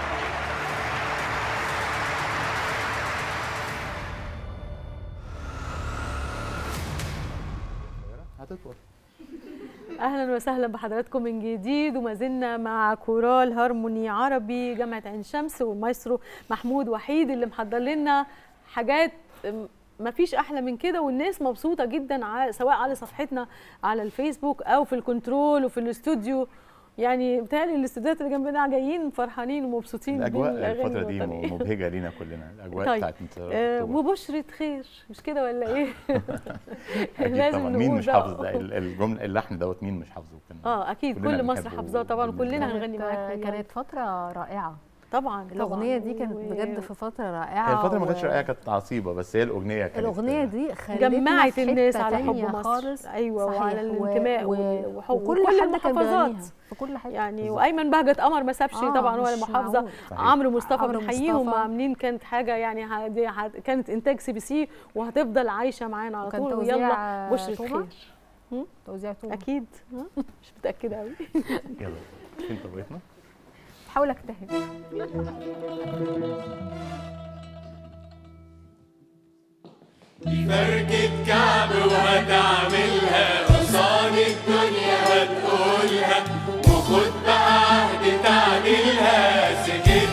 هتطول اهلا وسهلا بحضراتكم من جديد وما زلنا مع كورال هارموني عربي جامعه عين شمس والمايسترو محمود وحيد اللي محضر لنا حاجات ما فيش احلى من كده والناس مبسوطه جدا ع- سواء على صفحتنا على الفيسبوك او في الكنترول وفي الاستوديو يعني بتهيألي الاستوديوهات اللي جنبنا جايين فرحانين ومبسوطين الاجواء بالأغاني الفتره دي الوطنية. مبهجه لينا كلنا الاجواء طيب بتاعت انتصارات آه أكتوبر. وبشرة خير مش كده ولا ايه؟ أكيد لازم طبعا مين نقول مش بقى. حافظ ده ال- الجمله اللحن دوت مين مش حافظه كان اه اكيد كلنا كل مصر بنحبه حافظاه طبعا وبنحبه. كلنا هنغني كانت معاكم يعني. كانت فتره رائعه طبعا الاغنيه طبعاً. دي كانت و- بجد في فتره رائعه هي الفتره ما و- كانتش رائعه كانت عصيبه بس هي الاغنيه كانت الاغنيه دي خلتنا جمعت في الناس حتة على حب تانية مصر خالص ايوه صحيح. وعلى و- الانتماء و- وال- وحب وكل وكل حد كان المحافظات بيغنيها في كل حته يعني وايمن بهجت قمر ما سابش آه، طبعا ولا مش المحافظه معقول. صحيح. عمرو مصطفى عمرو بنحييهم مصطفى. عاملين كانت حاجه يعني ه- دي ه- كانت انتاج سي بي سي وهتفضل عايشه معانا على وكان طول توزيع ويلا بشرة تومة؟ خير توزيع تومة اكيد ها؟ مش متاكده قوي يلا فين طبقتنا حاول اجتهد فركة كعب وهتعملها قصاد الدنيا هتقولها وخد بقى عهد تعديلها سكت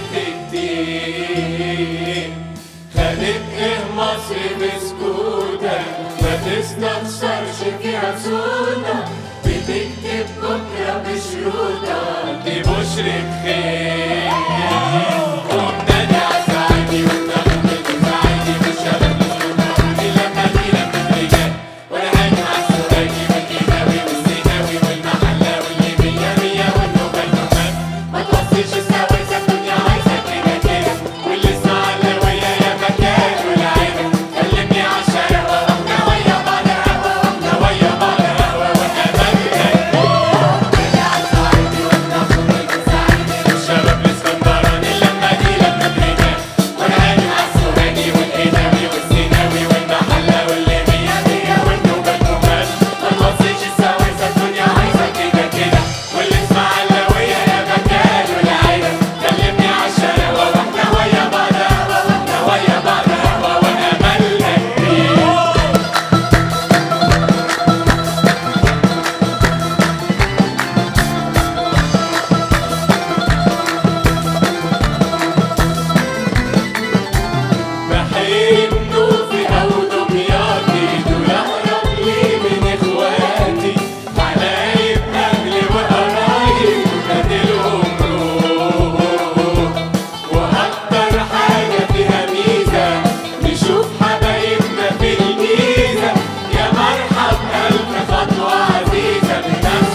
كتير خدت ايه مصر بسكوتك ما تستخسرش فيها صوتك بتكتب بكرة بشروطك دي بشرة خير وبنادي على سعادي والنغمة تساعدني بالشباب نصرف لما دي لما رجال ولا هاجي مع السواقي والكيماوي والسيناوي والمحلة واللي مية مية والنوبة النوبات ما توصيش السواسة الدنيا عايزة كده كده واللي اسماعيلاوية يا مكان والعيلة كلمني على الشارع واحنا ويا بعض قهوة واحنا ويا بعض قهوة وأملنا الشباب الاسكندراني لما دي لما رجال ولا هاجي مع السواقي والقناوي والسيناوي والمحلة واللي مية مية والنوبة النوبات ما توصيش السواسة الدنيا عايزة كده كده واللي اسماعيلاوية يا مكان والعيلة كلمني على الشارع واحنا ويا بعض قهوة واحنا ويا بعض قهوة وأملنا كتير بحيم نوفي أو دمياطي دول أقرب لي من إخواتي حبايب أهلي وقرايب وبديلهم روح وأكتر حاجة فيها ميزة نشوف حبايبنا في الميزة يا مرحب ألف خطوة عزيزة بناس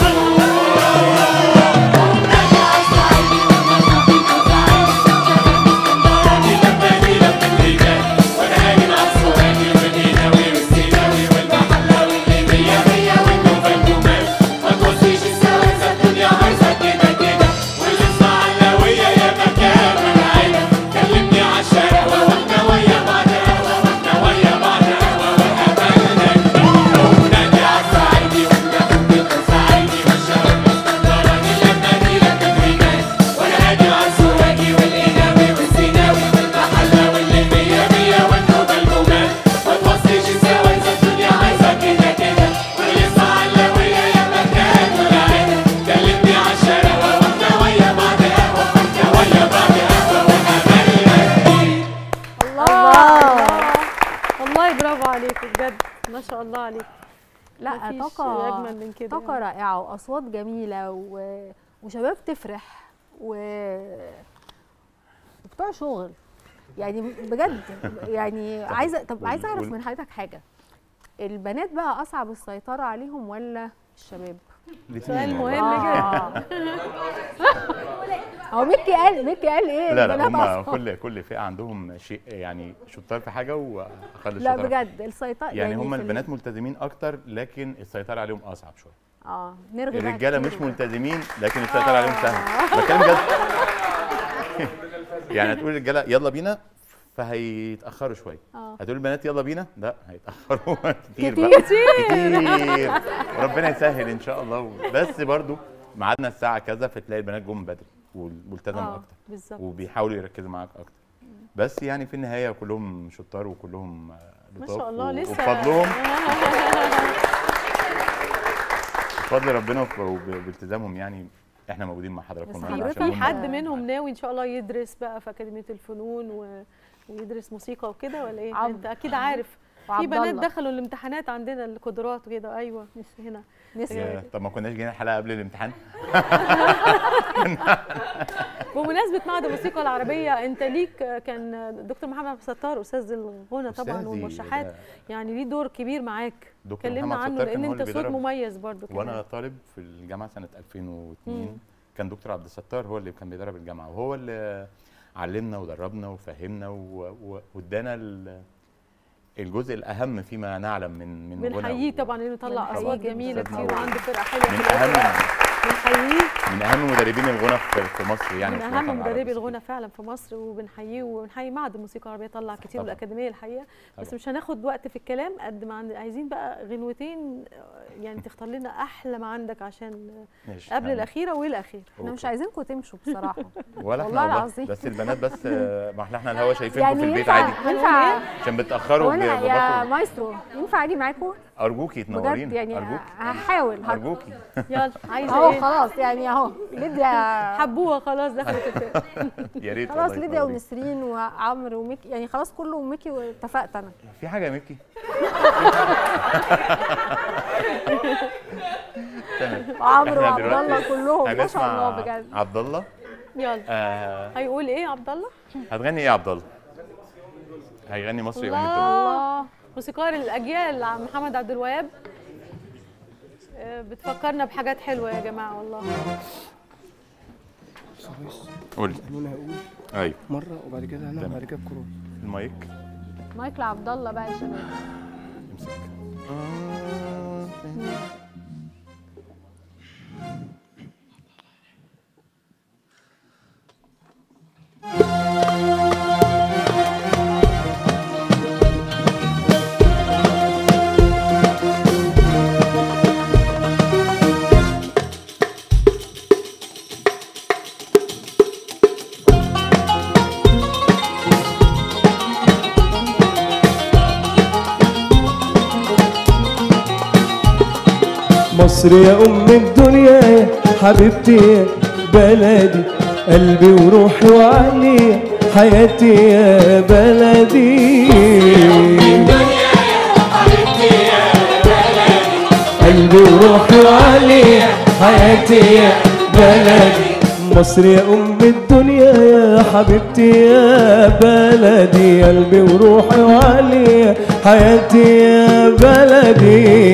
كلمني على الشارع واحنا ويا بعض قهوة واحنا ويا بعض قهوة وأملنا كتير ونادي على الصعيدي وناخد الصعيدي والشباب الاسكندراني لما دي لما رجال وانا هاجي مع السواقي والقناوي والسيناوي والمحلة واللي مية مية والنوبة الجمال ما توصيش السوايسة الدنيا عايزة كده كده والاسماعيلاوية يا مكان والعيلة كلمني على الشارع واحنا ويا بعض قهوة واحنا ويا بعض قهوة وأملنا كتير الله والله برافو عليكم بجد ما شاء الله عليكم لا مفيش طاقه أجمل من كده طاقه يعني. رائعه واصوات جميله و... وشباب تفرح و وبتوع شغل يعني بجد يعني عايزه طب عايزه اعرف وال- من حضرتك حاجه البنات بقى اصعب السيطره عليهم ولا الشباب سؤال والله. مهم آه. هو ميكي قال ميكي قال ايه لا لا البنات هم أصعب. كل كل فئه عندهم شيء يعني شطار في حاجه واقل لا شطاره بجد السيطره يعني هم في ال- البنات ملتزمين اكتر لكن السيطره عليهم اصعب شويه اه نرغي بقى الرجاله كتير مش بقى. ملتزمين لكن السيطره عليهم سهله بتكلم جد يعني هتقول الرجاله يلا بينا فهيتاخروا شويه آه. هتقول البنات يلا بينا لا هيتاخروا كتير كتير. بقى كتير ربنا يسهل ان شاء الله بس برضو ميعادنا الساعه كذا فتلاقي البنات جم بدري وملتزموا اه اكتر بالظبط وبيحاولوا يركزوا معاك اكتر بس يعني في النهايه كلهم شطار وكلهم آه، ما لطاف شاء الله و- لسه وبفضلهم بفضل ربنا وب- وبالتزامهم يعني احنا موجودين مع حضراتكم بس النهارده حضرتك عشان في هم حد منهم ناوي ان شاء الله يدرس بقى في اكاديميه الفنون و... ويدرس موسيقى وكده ولا ايه؟ عبد. انت اكيد عارف في وعبد بنات الله. دخلوا الامتحانات عندنا القدرات وكده ايوه مش هنا نسمع يا- طب ما كناش جينا الحلقه قبل الامتحان بمناسبه معهد الموسيقى العربيه انت ليك كان دكتور محمد عبد الستار استاذ الغنى طبعا أستاذي والمرشحات ده يعني ليه دور كبير معاك دكتور كلمنا محمد عنه ستار كان لان هو انت اللي صوت بيدرب. مميز برضو كمان وانا طالب في الجامعه سنه 2002 مم. كان دكتور عبد الستار هو اللي كان بيدرب الجامعه وهو اللي علمنا ودربنا وفهمنا و- و- وادانا ال- الجزء الاهم فيما نعلم من من غنى بنحييه و- طبعا انه طلع بنحييه اصوات جداً. جميله أستاذ كتير نور. وعنده فرقه حلوه من في الأوبرا. اهم بنحييه من اهم مدربين الغنى في في مصر يعني من وفي الوطن اهم العربي. مدربي الغنى فعلا في مصر وبنحييه وبنحيي معهد الموسيقى العربيه طلع كتير طبعاً. والاكاديميه الحقيقه بس طبعاً. مش هناخد وقت في الكلام قد ما عند... عايزين بقى غنوتين آه، يعني تختار لنا احلى ما عندك عشان ماشي. قبل أنا- الاخيره والاخير احنا مش عايزينكم تمشوا بصراحه ولا والله احنا العظيم. بس البنات بس آه، ما احنا احنا الهوا شايفينكم في البيت ينفع عادي ينفع عشان بتاخروا وانا يا باباكم مايسترو ينفع اجي معاكم ارجوكي بجد تنورين يعني ارجوكي هحاول ه- ارجوكي يلا عايزه اهو ايه خلاص يعني اهو ليديا حبوها خلاص دخلت الفرقه يا ريت خلاص والله ليديا تنورين. ونسرين وعمرو وميكي يعني خلاص كله وميكي واتفقت انا في حاجه يا ميكي تمام وعمرو إحنا وعبد الله دلوقتي كلهم ما شاء هنسمع الله بجد عبد الله يلا آه هيقول ايه يا عبد الله هتغني ايه يا عبد الله هيغني مصري يا أم الدنيا الله موسيقار الاجيال عم محمد عبد الوهاب آه، بتفكرنا بحاجات حلوه يا جماعه والله قول انا هقول ايوه مره وبعد كده انا تمام. وبعد كده الكروت المايك مايكل عبد الله بقى يا شباب امسك مصر يا ام الدنيا يا حبيبتي يا بلدي قلبي وروحي وعقلي حياتي يا بلدي قلبي وروحي وعقلي حياتي يا بلدي مصر يا ام الدنيا يا حبيبتي يا بلدي قلبي وروحي وعقلي حياتي يا بلدي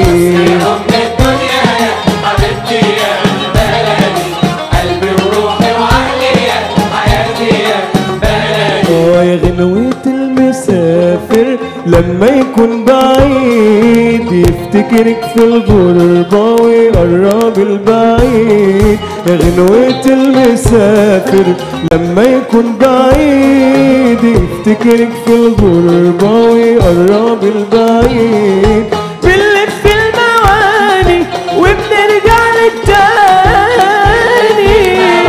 اه يا غنوة المسافر لما يكون بعيد يفتكرك في الغربة ويقرب البعيد يا غنوة المسافر لما يكون بعيد يفتكرك في الغربة ويقرب البعيد بنلف المواني وبنرجع لك تاني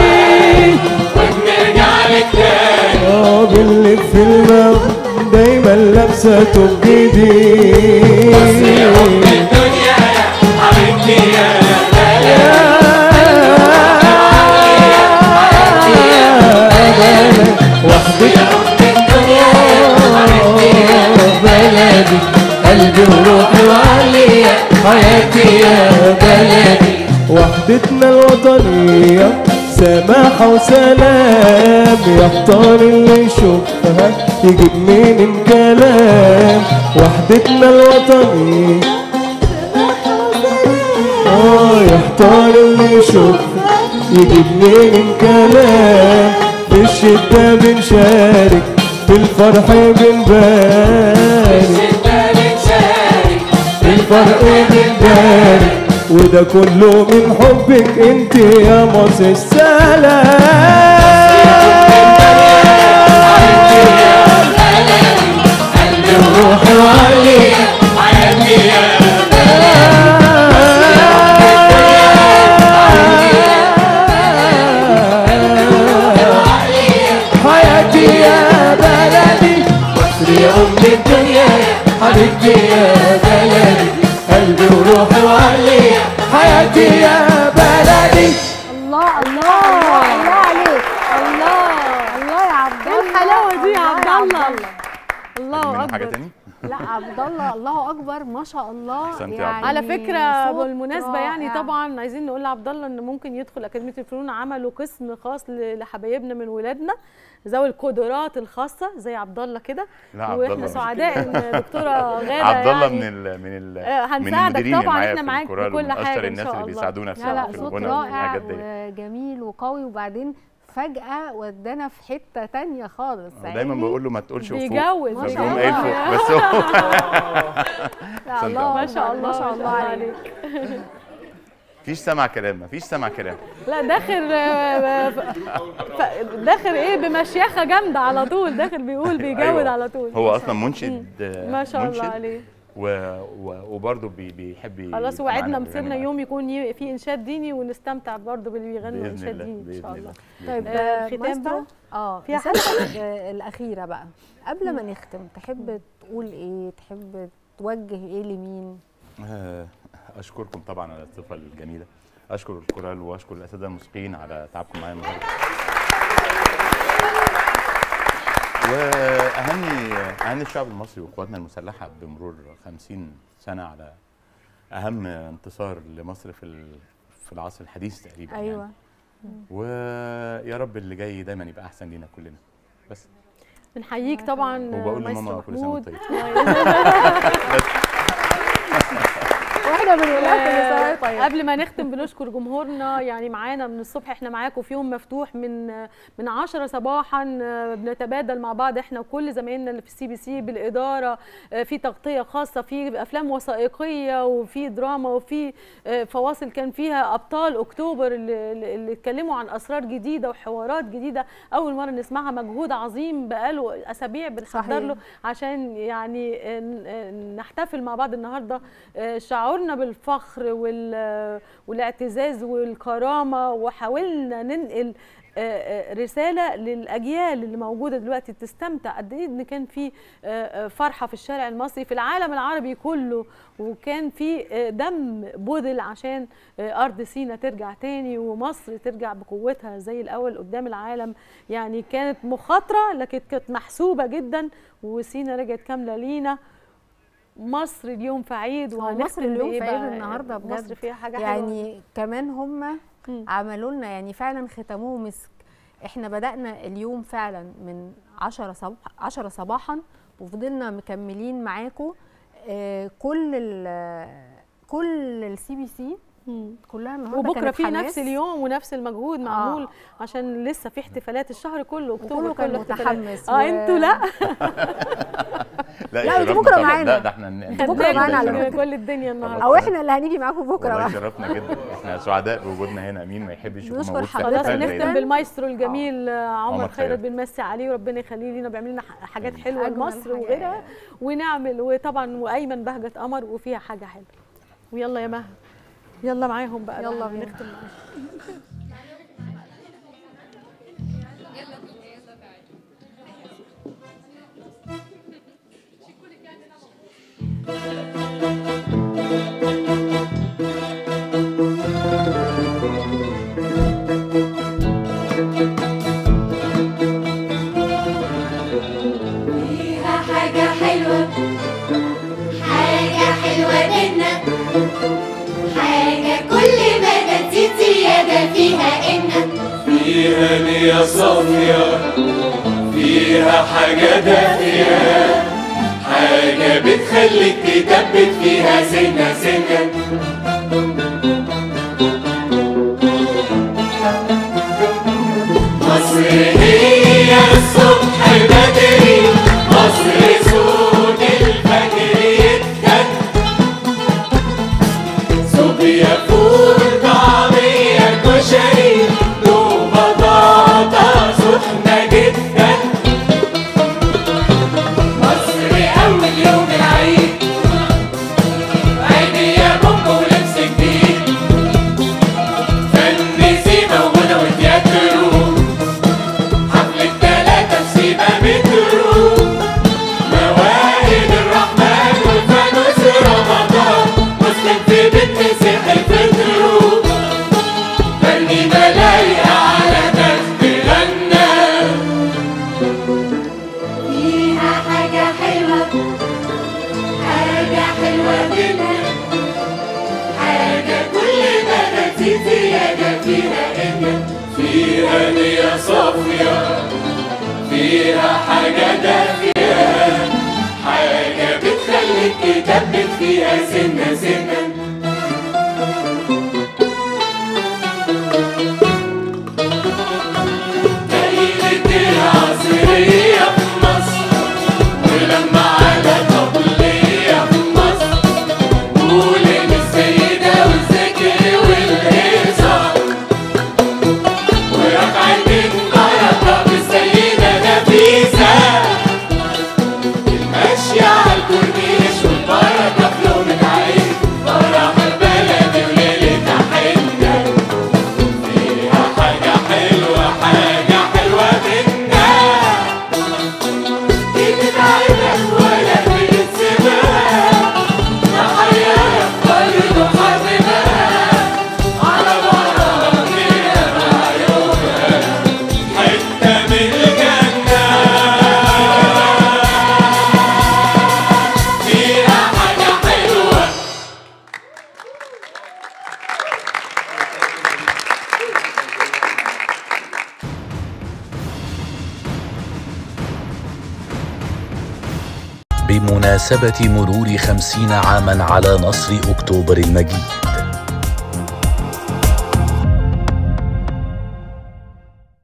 اه بنلف الماء دايما لابسه توب جديد وحدك بلدي قلبي وروحي وعليا حياتي يا بلدي وحدتنا الوطنية سماحة وسلام يحتار اللي يشوفها يجيب مين الكلام وحدتنا الوطنية اه يحتار اللي يشوفها يجيب منين كلام في الشدة بنشارك في الفرح بنبارك في الفرق بنبارك وده كله من حبك انت يا مصر السلام روحي وعليك حياتي يا بلدي مصر يا ام الدنيا حبيبتي يا بلدي قلبي وروحي وعلي حياتي يا بلدي الله الله الله عليك الله الله يا عبد ايه الله الحلاوه دي يا عبد الله منه الله حاجه اكبر تاني لا عبد الله الله اكبر ما شاء الله أحسنت يا يعني عبد على فكره صوت بالمناسبه يعني رائع. طبعا عايزين نقول لعبد الله ان ممكن يدخل اكاديميه الفنون عملوا قسم خاص ل- لحبايبنا من ولادنا ذوي القدرات الخاصه زي عبد الله كده لا عبد الله واحنا مش سعداء ان دكتوره غاده عبد الله يعني من ال من ال آه، من هنساعدك المديرين اللي طبعاً، معايا إحنا في معاك الكورال بكل ومن حاجة اشطر إن الناس شاء اللي الله. بيساعدونا في لا لا في صوت الغنى رائع والحاجات دي وجميل وقوي وبعدين فجأة ودانا في حتة تانية خالص دايما عيني. بقول له ما تقولش فوق بيجوز ما شاء فبيقوم الله. قايل فوق بس هو لا صدق. الله ما شاء أكبر، الله ما شاء الله عليك مفيش سمع كلام مفيش سمع كلام لا داخل آه، ف- ف- داخل ايه بمشيخه جامده على طول داخل بيقول بيجود أيوة. على طول هو اصلا منشد آه، ما شاء الله منشد عليه و... و... وبرضه بي... بيحب ي- خلاص يبقى وعدنا معانا مسيرنا ويغني يوم يكون ي- في انشاد ديني ونستمتع برضه باللي بيغنوا معانا. انشاد باذن الله ديني ان شاء باذن الله الله طيب آه، آه، الختام مايسترو بقى؟ اه فيها رسالتك آه، الأخيرة بقى قبل ما نختم تحب تقول ايه تحب توجه ايه لمين آه، اشكركم طبعا على الصفه الجميله اشكر الكورال واشكر الاساتذه الموسيقيين على تعبكم معايا النهارده واهني اهني الشعب المصري وقواتنا المسلحه بمرور 50 سنه على اهم انتصار لمصر في ال- في العصر الحديث تقريبا ايوه يعني. ويا رب اللي جاي دايما يبقى احسن لينا كلنا بس بنحييك طبعا وبقول مايسترو لماما كل سنه وانت محمود. طيب واحنا بنقول لك كل سنة وأنت طيب قبل ما نختم بنشكر جمهورنا يعني معانا من الصبح احنا معاكم في يوم مفتوح من من 10 صباحا آه، بنتبادل مع بعض احنا وكل زمايلنا اللي في السي بي سي بالاداره آه، في تغطيه خاصه في افلام وثائقيه وفي دراما وفي آه، فواصل كان فيها ابطال اكتوبر اللي, اللي اتكلموا عن اسرار جديده وحوارات جديده اول مره نسمعها مجهود عظيم بقاله اسابيع بنحضر صحيح. له عشان يعني آه، ن- آه، نحتفل مع بعض النهارده آه، شعورنا بالفخر وال- والاعتزاز والكرامه وحاولنا ننقل آه، آه، رساله للاجيال اللي موجوده دلوقتي تستمتع قد ايه ان كان في آه، آه، فرحه في الشارع المصري في العالم العربي كله وكان في آه، دم بذل عشان آه، ارض سينا ترجع تاني ومصر ترجع بقوتها زي الاول قدام العالم يعني كانت مخاطره لكن كانت محسوبه جدا وسينا رجعت كامله لينا مصر اليوم في عيد هو وهنختم مصر اليوم بإيه في عيد بقى؟ النهارده بجد مصر فيها حاجه حلوه يعني كمان هم مم. عملوا لنا يعني فعلا ختموه مسك احنا بدأنا اليوم فعلا من 10 صباح 10 صباحا وفضلنا مكملين معاكم آه كل ال كل السي بي سي مم. كلها النهارده وبكره كانت في حماس. نفس اليوم ونفس المجهود معمول عشان لسه في احتفالات الشهر كله اكتوبر وكله كان كله احتفالات. متحمس اه و- انتوا لا لا، يشرفنا انتوا بكرة طبعاً. معانا. لا ده احنا ن- بكرة معانا على يشرفنا. فكرة. كل الدنيا النهارده او احنا اللي هنيجي معاكم بكره والله بقى شرفنا جدا احنا سعداء بوجودنا هنا مين ما يحبش يكون نشكر موجود في حضرتك خلاص احتفال زي هنختم ده. بالمايسترو الجميل آه، عمر عمر خيرت خيرت. بنمسي عليه وربنا يخليه لينا بيعمل لنا ح- حاجات حلوه أجمل لمصر حاجة. وغيرها ونعمل وطبعا وايمن بهجه قمر وفيها حاجه حلوه ويلا يا مها يلا معاهم بقى يلا بقى بينا. نختم معاهم فيها حاجة حلوة حاجة حلوة بينا حاجة كل ما تزيد زيادة فيها إن فيها نية صافية فيها حاجة دافية حاجة بتخليك تثبت فيها سنة سنة مصر هي الصبح بدري مصر سود الفجر يدن صوبيا فول طعمية كشري دوب بطاطا سخنة جدا مصر أول يوم العيد حلوة منها حاجة كل ما نسيت زيادة فيها إن فيها نية صافية فيها حاجة دافية حاجة بتخليك تثبت فيها سنة سنة دايرة العصرية في مصر ولما على طبلية في مصر قولين السيدة والذكر والهيصة وركعتين بركة بالسيدة نفيسة المشي على الكورنيش والبركة في لون العين فرح البلد وليلة حنة فيها حاجة حلوة حاجة حلوة منها دي بتتعبك ولا بتسيبها محيرك برضه حبيبها على بره فيها بعيونها حتة من الجنة فيها حاجة حلوة بمناسبة مرور خمسين عاما على نصر أكتوبر المجيد